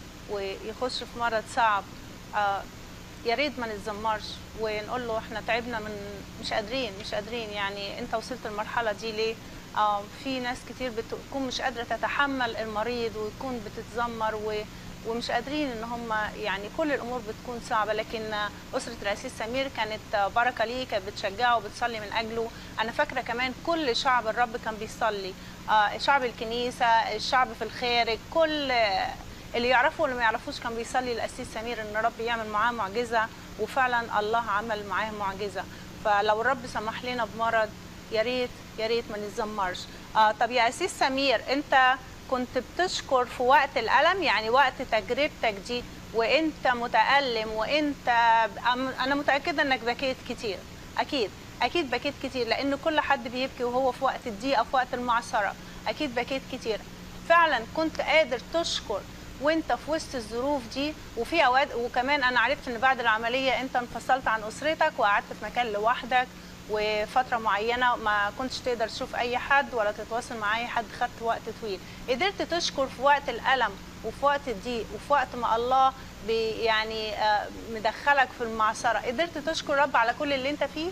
ويخش في مرض صعب آه يا ريت ما نتذمرش ونقول له احنا تعبنا من مش قادرين مش قادرين يعني انت وصلت المرحله دي ليه؟ آه في ناس كتير بتكون مش قادره تتحمل المريض ويكون بتتذمر و ومش قادرين ان هم يعني كل الامور بتكون صعبه لكن اسره الاسيس سمير كانت بركه ليه كانت بتشجعه وبتصلي من اجله انا فاكره كمان كل شعب الرب كان بيصلي آه، شعب الكنيسه الشعب في الخارج كل اللي يعرفه واللي ما يعرفوش كان بيصلي الاسيس سمير ان الرب يعمل معاه معجزه وفعلا الله عمل معاه معجزه فلو الرب سمح لنا بمرض يا ريت يا ريت ما نتذمرش آه طب يا اسيس سمير انت كنت بتشكر في وقت الالم يعني وقت تجربتك دي وانت متالم وانت أم- انا متاكده انك بكيت كتير اكيد اكيد بكيت كتير لان كل حد بيبكي وهو في وقت الضيقه في وقت المعصره اكيد بكيت كتير فعلا كنت قادر تشكر وانت في وسط الظروف دي وفي اوقات وكمان انا عرفت ان بعد العمليه انت انفصلت عن اسرتك وقعدت في مكان لوحدك وفتره معينه ما كنتش تقدر تشوف اي حد ولا تتواصل مع اي حد خدت وقت طويل قدرت تشكر في وقت الالم وفي وقت الضيق وفي وقت ما الله بي يعني آه، مدخلك في المعصره قدرت تشكر رب على كل اللي انت فيه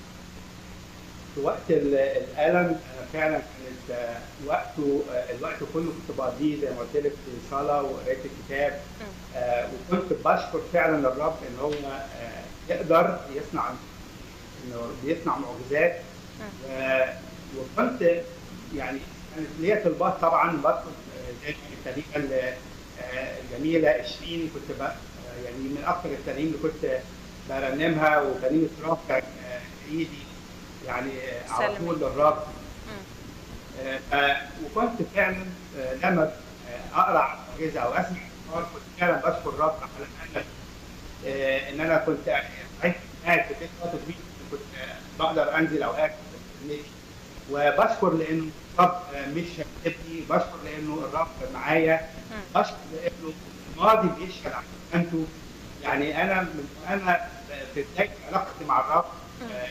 في وقت ال- الالم انا فعلا كانت آه، وقته آه، الوقت كله كنت بقضيه زي ما قلت لك في صلاه وقرايه الكتاب آه، وكنت بشكر فعلا الرب ان هو آه، يقدر يصنع انه بيصنع معجزات و- وكنت يعني كانت ليا طلبات طبعا بطلب آه، زي الترنيمه ال- آه، الجميله اشفيني كنت بقى يعني من اكثر الترانيم اللي كنت برنمها وترنيمه رافع آه، ايدي يعني آه، على سلمي. طول للرب آه، ف- وكنت فعلا آه، لما آه، اقرا عن معجزه او اسمع أخبار، كنت فعلا بشكر الرب على ان آه، ان انا كنت قاعد قاعد في البيت فتره طويله كنت آه، بقدر انزل اوقات في النادي وبشكر لانه الرب آه، مش هيسيبني بشكر لانه الرب معايا بشكر لانه الماضي بيشهد عن انتوا يعني انا من انا في بدايه علاقتي مع الرب آه،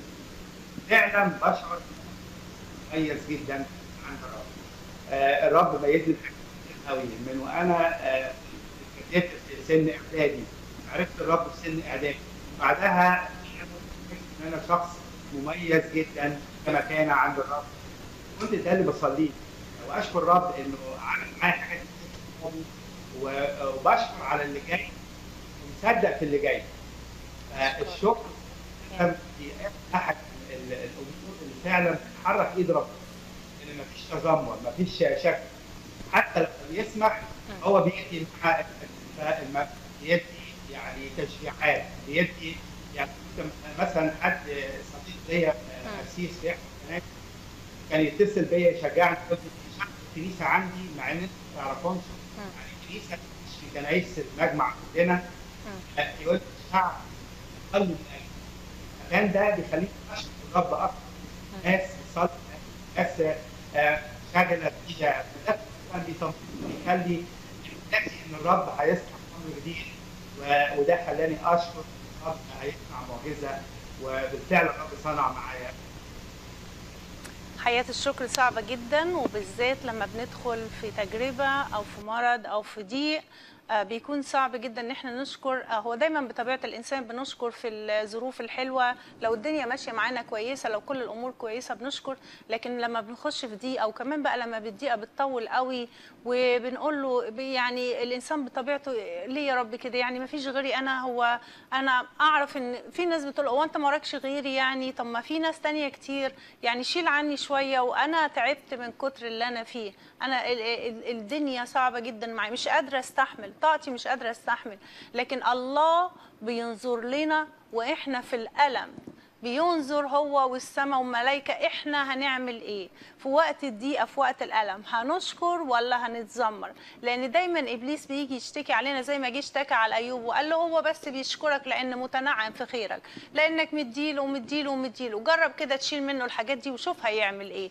فعلا بشعر مميز جدا عند الرب آه، الرب ميزني بحاجات كتير قوي من وانا آه، ابتديت في سن اعدادي عرفت الرب في سن اعدادي بعدها ان انا شخص مميز جدا كمكانه عند الرب كنت ده اللي بصليه واشكر الرب انه عمل معايا حاجات كتير قوي و- وبشكر على اللي جاي ومصدق في اللي جاي فالشكر كان في احد ال- الامور اللي فعلا بتحرك ايد ربنا ان مفيش تذمر مفيش شك حتى لو بيسمح هو بيدي مع الم- بيدي يعني تشجيعات بيدي يعني ممكن مثلا حد صديق ليا قسيس في إحدى الكنائس كان يتصل بيا يشجعني يقول لي "شعب الكنيسه عندي مع ان انت ما تعرفهمش يعني الكنيسه مش في كنايس المجمع عندنا يقول لي الشعب قلب من اجل المكان ده بيخليك تشكر الرب اكتر ناس بتصلي ناس آه، شغله نتيجه ده كان بيطمن بيخلي نفسي ان الرب هيصنع امر جديد و- وده خلاني اشكر الرب هيصنع معجزه وبالفعل الرب صنع معايا حياة الشكر صعبة جدا وبالذات لما بندخل في تجربة أو في مرض أو في ضيق آه، بيكون صعب جدا ان احنا نشكر آه، هو دايما بطبيعه الانسان بنشكر في الظروف الحلوه لو الدنيا ماشيه معانا كويسه لو كل الامور كويسه بنشكر لكن لما بنخش في ضيقه او كمان بقى لما الضيقه بتطول قوي وبنقول له ب- يعني الانسان بطبيعته ليه يا رب كده يعني ما فيش غيري انا هو انا اعرف ان في ناس بتقول هو انت ما وراكش غيري يعني طب ما في ناس تانية كتير يعني شيل عني شويه وانا تعبت من كتر اللي انا فيه انا ال- ال- الدنيا صعبه جدا معي مش قادره استحمل طاقتي مش قادره استحمل لكن الله بينظر لنا واحنا في الالم بينظر هو والسماء والملائكة احنا هنعمل ايه في وقت الضيقة في وقت الألم هنشكر ولا هنتذمر لأن دايما إبليس بيجي يشتكي علينا زي ما جه اشتكى على أيوب وقال له هو بس بيشكرك لأن متنعم في خيرك لأنك مديله ومديله ومديله جرب كده تشيل منه الحاجات دي وشوف هيعمل ايه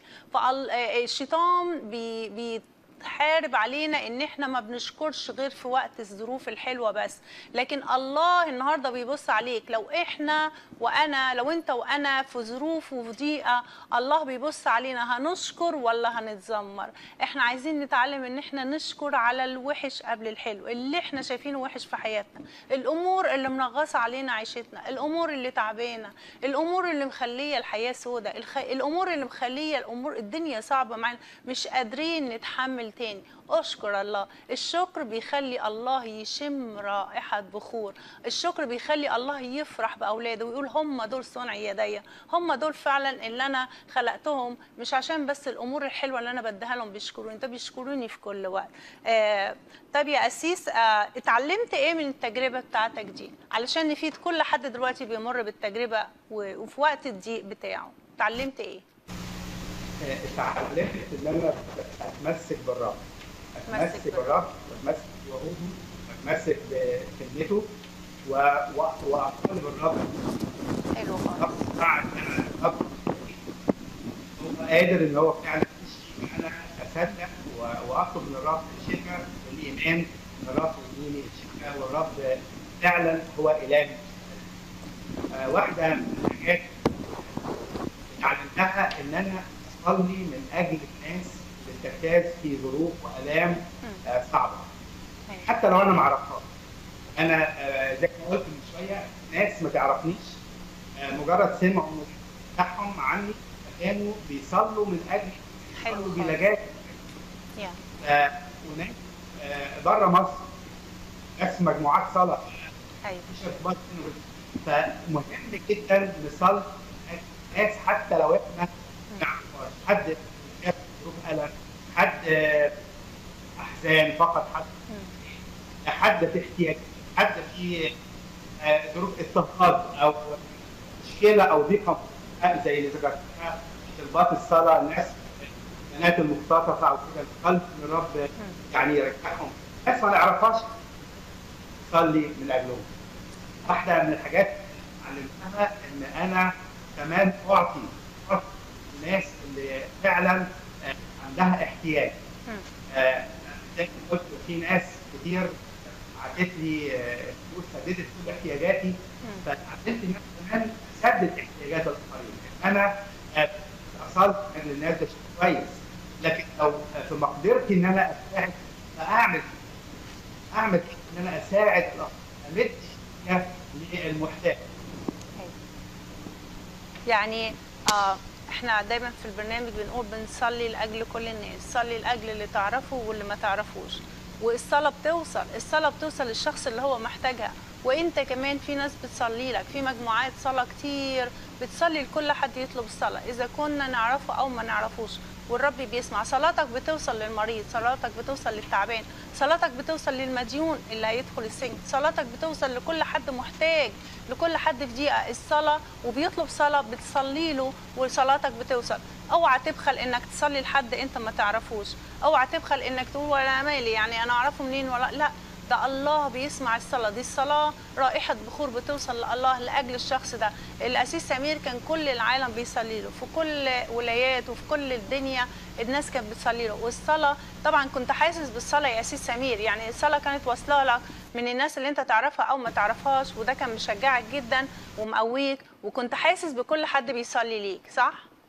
فالشيطان بي, بي حارب علينا ان احنا ما بنشكرش غير في وقت الظروف الحلوه بس لكن الله النهارده بيبص عليك لو احنا وانا لو انت وانا في ظروف وفي ضيقه الله بيبص علينا هنشكر ولا هنتذمر احنا عايزين نتعلم ان احنا نشكر على الوحش قبل الحلو اللي احنا شايفينه وحش في حياتنا الامور اللي منغصه علينا عيشتنا الامور اللي تعبانه الامور اللي مخليه الحياه سوداء الخ... الامور اللي مخليه الامور الدنيا صعبه معانا مش قادرين نتحمل تاني اشكر الله الشكر بيخلي الله يشم رائحة بخور الشكر بيخلي الله يفرح بأولاده ويقول هم دول صنع يدي هم دول فعلا اللي أنا خلقتهم مش عشان بس الأمور الحلوة اللي أنا بديها لهم بيشكروني ده بيشكروني في كل وقت آه طب يا أسيس آه اتعلمت إيه من التجربة بتاعتك دي علشان نفيد كل حد دلوقتي بيمر بالتجربة و- وفي وقت الضيق بتاعه اتعلمت إيه؟ آه، اتعلمت ان انا اتمسك بالرب أتمسك اتمسك بالرب. بالرب واتمسك بوعوده واتمسك بكلمته و- و- واطالب الرب حلو خالص الرب بعد الرب هو قادر ان هو فعلا يشفي انا اصدق و- واطلب من الرب الشفاء والايمان ان الرب يديني الشفاء والرب فعلا هو الهي آه، واحده من الحاجات اتعلمتها ان انا اصلي من اجل الناس اللي بتجتاز في ظروف والام آه، صعبه حتى لو انا ما اعرفهاش انا آه، زي ما قلت من شويه ناس ما تعرفنيش آه، مجرد سمعوا من بتاعهم عني فكانوا بيصلوا من اجل حلو يصلوا خالص. بلجاج يعني آه، وناس آه، بره مصر ناس مجموعات صلاه أيوه مفيش ارتباط بينه وبين- فمهم جدا نصلي ناس حتى لو احنا ما نعرفهاش حد شاف ظروف الم حد آه، احزان فقط حد حد في احتياج حد في آه، ظروف اضطهاد او مشكله او ضيقه زي اللي ذكرتها طلبات الصلاه الناس البنات المختطفه او كده القلب من الرب يعني يرجعهم ناس ما نعرفهاش صلي من اجلهم واحده من الحاجات اللي علمتها ان انا كمان اعطي اعطي الناس اللي فعلا آه، عندها احتياج آه، زي ما قلت في ناس كتير عدت لي آه، فلوس سددت كل احتياجاتي فتعلمت ان انا كمان اسدد احتياجات الاخرين انا آه، اصلت من الناس ده شيء كويس لكن لو آه، في مقدرتي ان انا اساعد فاعمل اعمل كده ان انا اساعد الآخر، امد إيديا للمحتاج يعني آه احنا دايما في البرنامج بنقول بنصلي لاجل كل الناس صلي لاجل اللي تعرفه واللي ما تعرفوش والصلاه بتوصل الصلاه بتوصل للشخص اللي هو محتاجها وانت كمان في ناس بتصلي لك في مجموعات صلاه كتير بتصلي لكل حد يطلب الصلاه اذا كنا نعرفه او ما نعرفوش والرب بيسمع صلاتك بتوصل للمريض صلاتك بتوصل للتعبان صلاتك بتوصل للمديون اللي هيدخل السجن صلاتك بتوصل لكل حد محتاج لكل حد في ضيقه الصلاه وبيطلب صلاه بتصلي له وصلاتك بتوصل اوعى تبخل انك تصلي لحد انت ما تعرفوش اوعى تبخل انك تقول ولا مالي يعني انا اعرفه منين ولا لا ده الله بيسمع الصلاة دي الصلاة رائحة بخور بتوصل لله لأجل الشخص ده الأسيس سمير كان كل العالم بيصلي له في كل ولايات وفي كل الدنيا الناس كانت بتصلي له والصلاة طبعا كنت حاسس بالصلاة يا أسيس سمير يعني الصلاة كانت واصلة لك من الناس اللي انت تعرفها أو ما تعرفهاش وده كان مشجعك جدا ومقويك وكنت حاسس بكل حد بيصلي ليك صح؟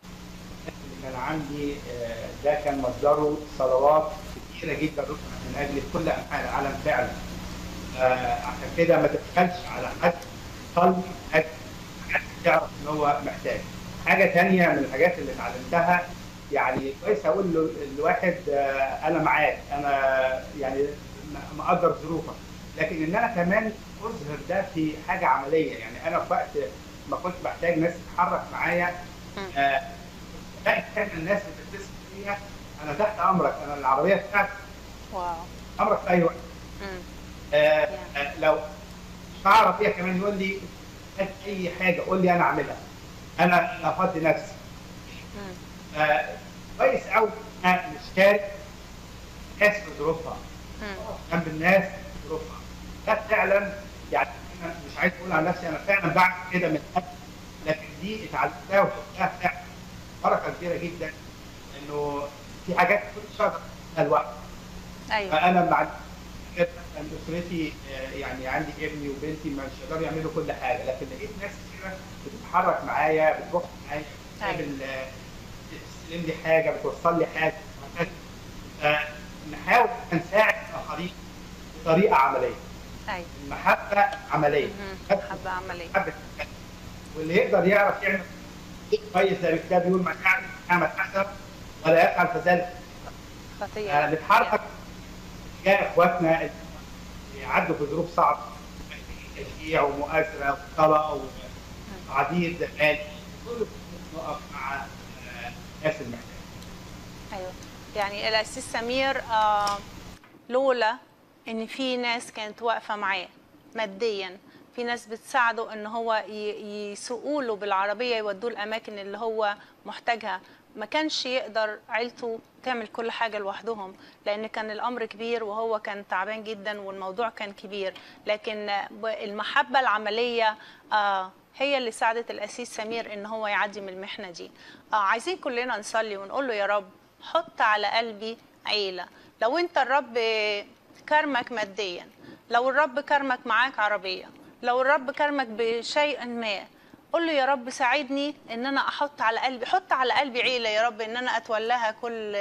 اللي كان عندي آه، ده كان مصدره صلوات كتيره جدا رفعت من اجل كل انحاء العالم فعلا آه، عشان كده ما تبخلش على حد صلي من اجل حد تعرف ان هو محتاج حاجه تانية من الحاجات اللي اتعلمتها يعني كويس اقول له الواحد آه، انا معاك انا يعني م- مقدر ظروفك لكن ان انا كمان اظهر ده في حاجه عمليه يعني انا في وقت ما كنت محتاج ناس تتحرك معايا آه، لا كان الناس اللي بتتصل بيا انا تحت امرك انا العربيه بتاعتي واو امرك في اي وقت مم. آه آه لو مش هعرف فيها كمان يقول لي هات اي حاجه قول لي انا اعملها انا أنا افضي نفسي مم. آه كويس قوي نشترك ناس في ظروفها مم. جنب الناس في ظروفها ده فعلا يعني انا مش عايز اقول عن نفسي انا فعلا بعمل كده من قبل لكن دي اتعلمتها وشفتها فعلا بركه كبيره جدا انه في حاجات كنت اقدر اعملها لوحدي ايوه فانا مع مثلاً اسرتي آه، يعني عندي ابني وبنتي مش يقدروا يعملوا كل حاجه لكن لقيت ناس كتيره بتتحرك معايا بتروح معايا بتعمل آه، بتستلم لي حاجه بتوصل لي حاجه وهكذا. آه، نحاول نساعد الاخرين بطريقه عمليه ايوه المحبه عمليه مم. حبة عملية محبه واللي يقدر يعرف يعمل كويس زي الكتاب بيقول من يعمل نعمه حسنه ولا يفعل فذلك خطية آه، نتحرك تجاه اخواتنا اللي يعدوا في ظروف صعبه تشجيع ومؤازره وصلاه وعديد زمان كل نقف مع آه، الناس المحتاجه ايوه يعني الاسيس سمير آه لولا ان في ناس كانت واقفه معاه ماديا في ناس بتساعده ان هو ي- يسوقوا له بالعربيه يودوه الاماكن اللي هو محتاجها ما كانش يقدر عيلته تعمل كل حاجه لوحدهم لان كان الامر كبير وهو كان تعبان جدا والموضوع كان كبير لكن آه، ب- المحبه العمليه آه هي اللي ساعدت الاسيس سمير ان هو يعدي من المحنه دي آه عايزين كلنا نصلي ونقول له يا رب حط على قلبي عيله لو انت الرب كرمك ماديا لو الرب كرمك معاك عربيه لو الرب كرمك بشيء ما قول له يا رب ساعدني ان انا احط على قلبي حط على قلبي عيله يا رب ان انا اتولاها كل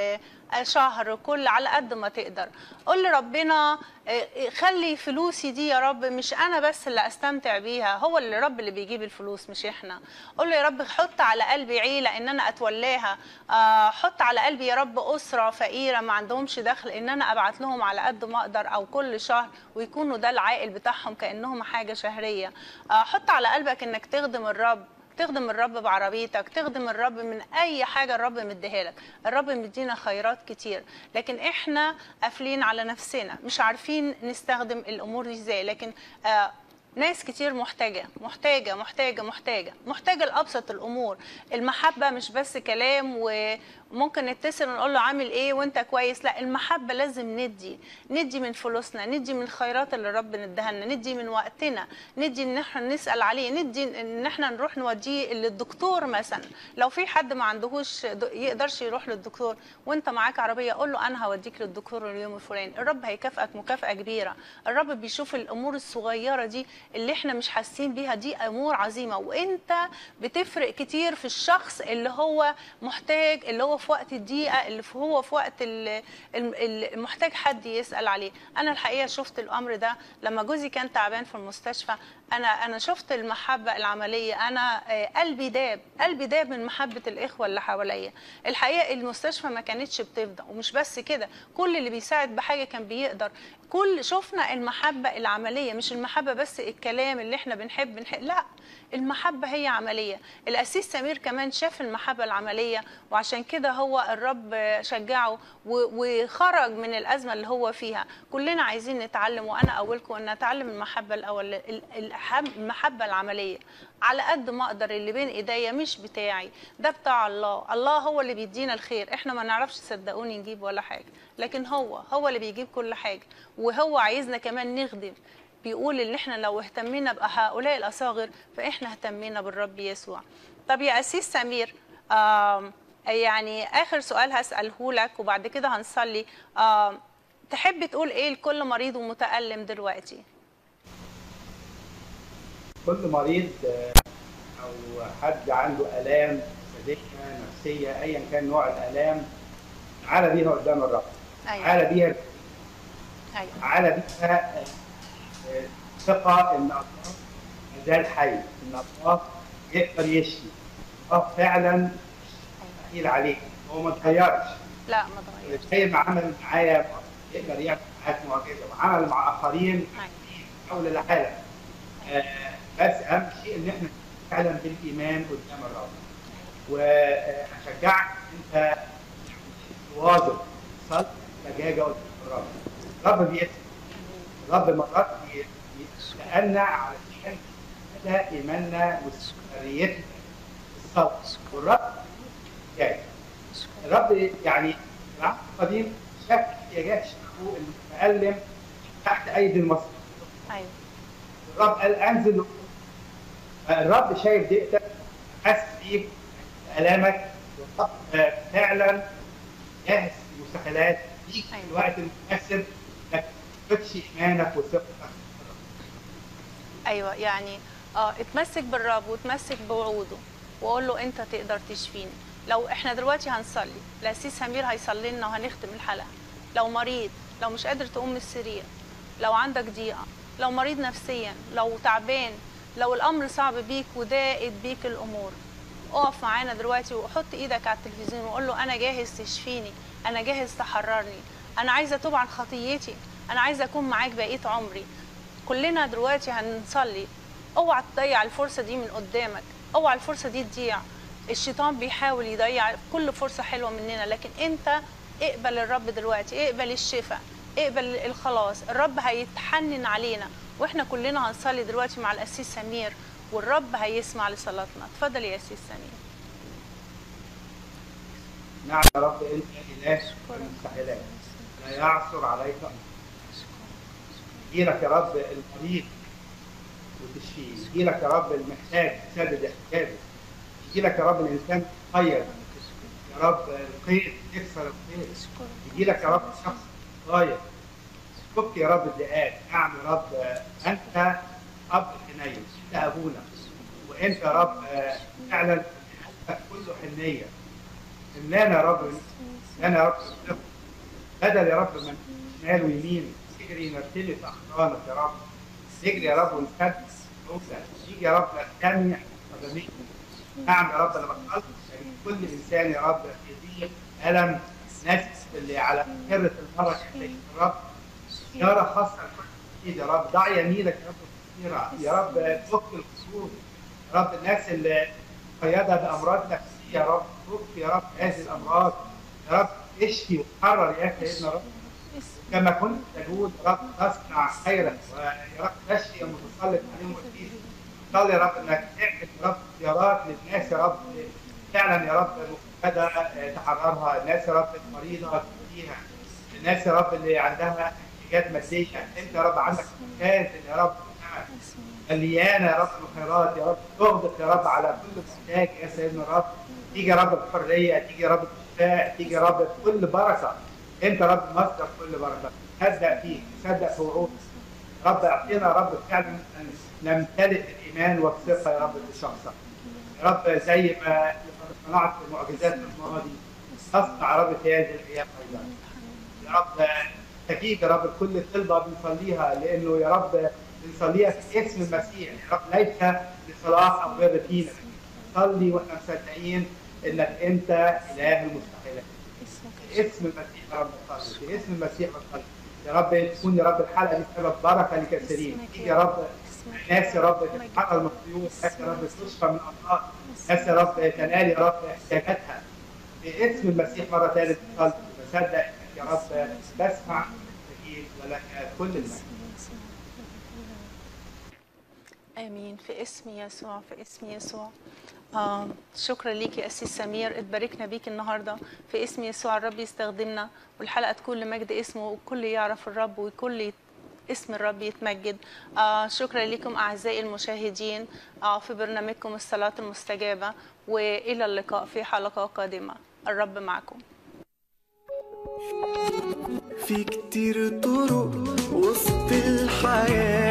شهر كل على قد ما تقدر قول لربنا آه، خلي فلوسي دي يا رب مش انا بس اللي استمتع بيها هو اللي رب اللي بيجيب الفلوس مش احنا قول له يا رب حط على قلبي عيله ان انا اتولاها آه، حط على قلبي يا رب اسره فقيره ما عندهمش دخل ان انا ابعت لهم على قد ما اقدر او كل شهر ويكونوا ده العائل بتاعهم كانهم حاجه شهريه آه، حط على قلبك انك تخدم الرب تخدم الرب بعربيتك تخدم الرب من اي حاجه الرب مديها لك الرب مدينا خيرات كتير لكن احنا قافلين على نفسنا مش عارفين نستخدم الامور دي ازاي لكن آه ناس كتير محتاجة محتاجة محتاجة محتاجة محتاجة لأبسط الأمور المحبة مش بس كلام وممكن نتصل ونقول له عامل إيه وأنت كويس لا المحبة لازم ندي ندي من فلوسنا ندي من الخيرات اللي رب نديها لنا ندي من وقتنا ندي إن احنا نسأل عليه ندي إن احنا نروح نوديه للدكتور مثلا لو في حد ما عندهوش د- يقدرش يروح للدكتور وأنت معاك عربية قول له أنا هوديك للدكتور اليوم الفلاني الرب هيكافئك مكافأة كبيرة الرب بيشوف الأمور الصغيرة دي اللي احنا مش حاسين بيها دي امور عظيمه وانت بتفرق كتير في الشخص اللي هو محتاج اللي هو في وقت الضيقه اللي في- هو في وقت ال- ال- ال- محتاج حد يسال عليه انا الحقيقه شفت الامر ده لما جوزي كان تعبان في المستشفى انا انا شفت المحبه العمليه انا آه، قلبي داب قلبي داب من محبه الاخوه اللي حواليا الحقيقه المستشفى ما كانتش بتفضى ومش بس كده كل اللي بيساعد بحاجه كان بيقدر كل شفنا المحبة العملية مش المحبة بس الكلام اللي احنا بنحب بنحب لا المحبة هي عملية الأسيس سمير كمان شاف المحبة العملية وعشان كده هو الرب شجعه و- وخرج من الأزمة اللي هو فيها كلنا عايزين نتعلم وأنا أولكم أن نتعلم المحبة الأول ال- الأهم- المحبة العملية على قد ما أقدر اللي بين إيديا مش بتاعي ده بتاع الله الله هو اللي بيدينا الخير احنا ما نعرفش صدقوني نجيب ولا حاجة لكن هو هو اللي بيجيب كل حاجة وهو عايزنا كمان نخدم بيقول ان احنا لو اهتمينا بهؤلاء الاصاغر فاحنا اهتمينا بالرب يسوع طب يا اسيس سمير آم، يعني اخر سؤال هساله لك وبعد كده هنصلي آم، تحب تقول ايه لكل مريض ومتالم دلوقتي كل مريض آه، او حد عنده الام جسديه نفسيه ايا كان نوع الالام تعالى بيها قدام الرب ايوه تعالى بيها ايوه تعالى بيها آه، آه، ثقه ان الله مازال حي ان الله يقدر يشفي الله فعلا ثقيل عليك هو ما اتغيرش لا ما تغيرش زي ما عمل معايا يقدر يعمل معاك معجزه وعمل مع اخرين أيوة. حول العالم آه، بس اهم شيء ان احنا فعلا بالايمان قدام الرب واشجعك انت تواظب صلي لجاجه قدام الرب الرب بيسمع الرب مرات بي- بيسالنا علشان ده ايماننا واستمراريتنا في الصلاه والرب جاي الرب يعني العهد القديم شاف احتياجات شعبه المتألم تحت ايدي المصريين ايوه الرب قال انزل الرب شايف ضيقتك حاسس بيك الامك والرب فعلا جاهز للمستحيلات ليك في أيوة. الوقت المناسب انك ما تفقدش ايمانك وثقتك ايوه يعني اه اتمسك بالرب وتمسك بوعوده وقول له انت تقدر تشفيني لو احنا دلوقتي هنصلي الاسيس سمير هيصلي لنا وهنختم الحلقه لو مريض لو مش قادر تقوم من السرير لو عندك ضيقه لو مريض نفسيا لو تعبان لو الامر صعب بيك وضاقت بيك الامور اقف معانا دلوقتي وحط ايدك على التلفزيون وقول له انا جاهز تشفيني انا جاهز تحررني انا عايزه اتوب عن خطيتي انا عايزه اكون معاك بقيه عمري كلنا دلوقتي هنصلي اوعى تضيع الفرصه دي من قدامك اوعى الفرصه دي تضيع الشيطان بيحاول يضيع كل فرصه حلوه مننا لكن انت اقبل الرب دلوقتي اقبل الشفاء اقبل الخلاص الرب هيتحنن علينا واحنا كلنا هنصلي دلوقتي مع الاسيس سمير والرب هيسمع لصلاتنا اتفضل يا اسيس سمير نعم يا رب انت اله المستحيلات لا يعثر عليك امر يجيلك يا رب المريض وتشفيه يجيلك يا رب المحتاج تسدد احتياجه يجيلك يا رب الانسان مخير يا رب القيد تكسر القيد يجيلك يا رب شخص ضايع فك يا رب الضيقات نعم يا رب انت اب الحنين انت ابونا وانت يا رب فعلا كله حنيه املانا يا رب املانا يا رب بالثقة. بدل يا رب من شمال ويمين نجري نرتلف اخطانك يا رب نجري يا رب ونسدد نوصل نيجي يا رب نستمع قدميك نعم يا رب انا بطلت كل انسان يا رب في ضيق الم نفس اللي على كرة البركه اللي يا رب إشارة خاصة لكل إيد يا رب ضع يمينك يا رب كثيرة يا رب فك القصور يا رب الناس اللي مقيدة بأمراض نفسية يا رب فك يا رب هذه الأمراض يا رب اشفي وحرر يا سيدنا رب كما كنت تقول يا رب تصنع خيرا ويا رب تشفي المتسلط عليهم وكيل صلي يا رب انك تعمل يا رب اختيارات للناس يا رب فعلا يا رب مفقدة تحررها الناس يا رب المريضة تشفيها الناس يا رب اللي عندها احتياجات ماديه انت يا رب عندك مكان يا رب مليانه يا رب بالخيرات يا رب تغدق يا رب على كل محتاج يا سيدنا الرب تيجي يا رب بحريه تيجي يا رب بشفاء تيجي يا رب بكل بركه انت يا رب مصدر كل بركه صدق فيك صدق في وعودك يا رب اعطينا يا رب فعلا ان نمتلئ بالايمان والثقه يا رب في شخصك يا رب زي ما صنعت معجزات في الماضي تصنع يا رب في هذه الايام ايضا يا رب تجيب يا رب كل طلبه بنصليها لانه يا رب بنصليها في اسم المسيح يا رب ليس لصلاح او غير فينا صلي واحنا مصدقين انك انت اله المستحيلات في اسم المسيح يا رب صلي في اسم المسيح صلي يا رب تكون يا رب الحلقه دي سبب بركه لكثيرين يا رب ناس يا رب تتحرر من القيود ناس يا رب تشفى من الامراض ناس يا رب تنال يا رب احتياجاتها باسم المسيح مره ثالث قلبي بصدق إنك يا رب بسمع تجيب ولك كل المجد امين في اسم يسوع في اسم يسوع آه شكرا ليك يا أسيس سمير اتباركنا بيك النهارده في اسم يسوع الرب يستخدمنا والحلقه تكون لمجد اسمه والكل يعرف الرب والكل اسم الرب يتمجد آه شكرا لكم اعزائي المشاهدين آه في برنامجكم الصلاه المستجابه والى اللقاء في حلقه قادمه الرب معكم في كتير طرق وسط الحياة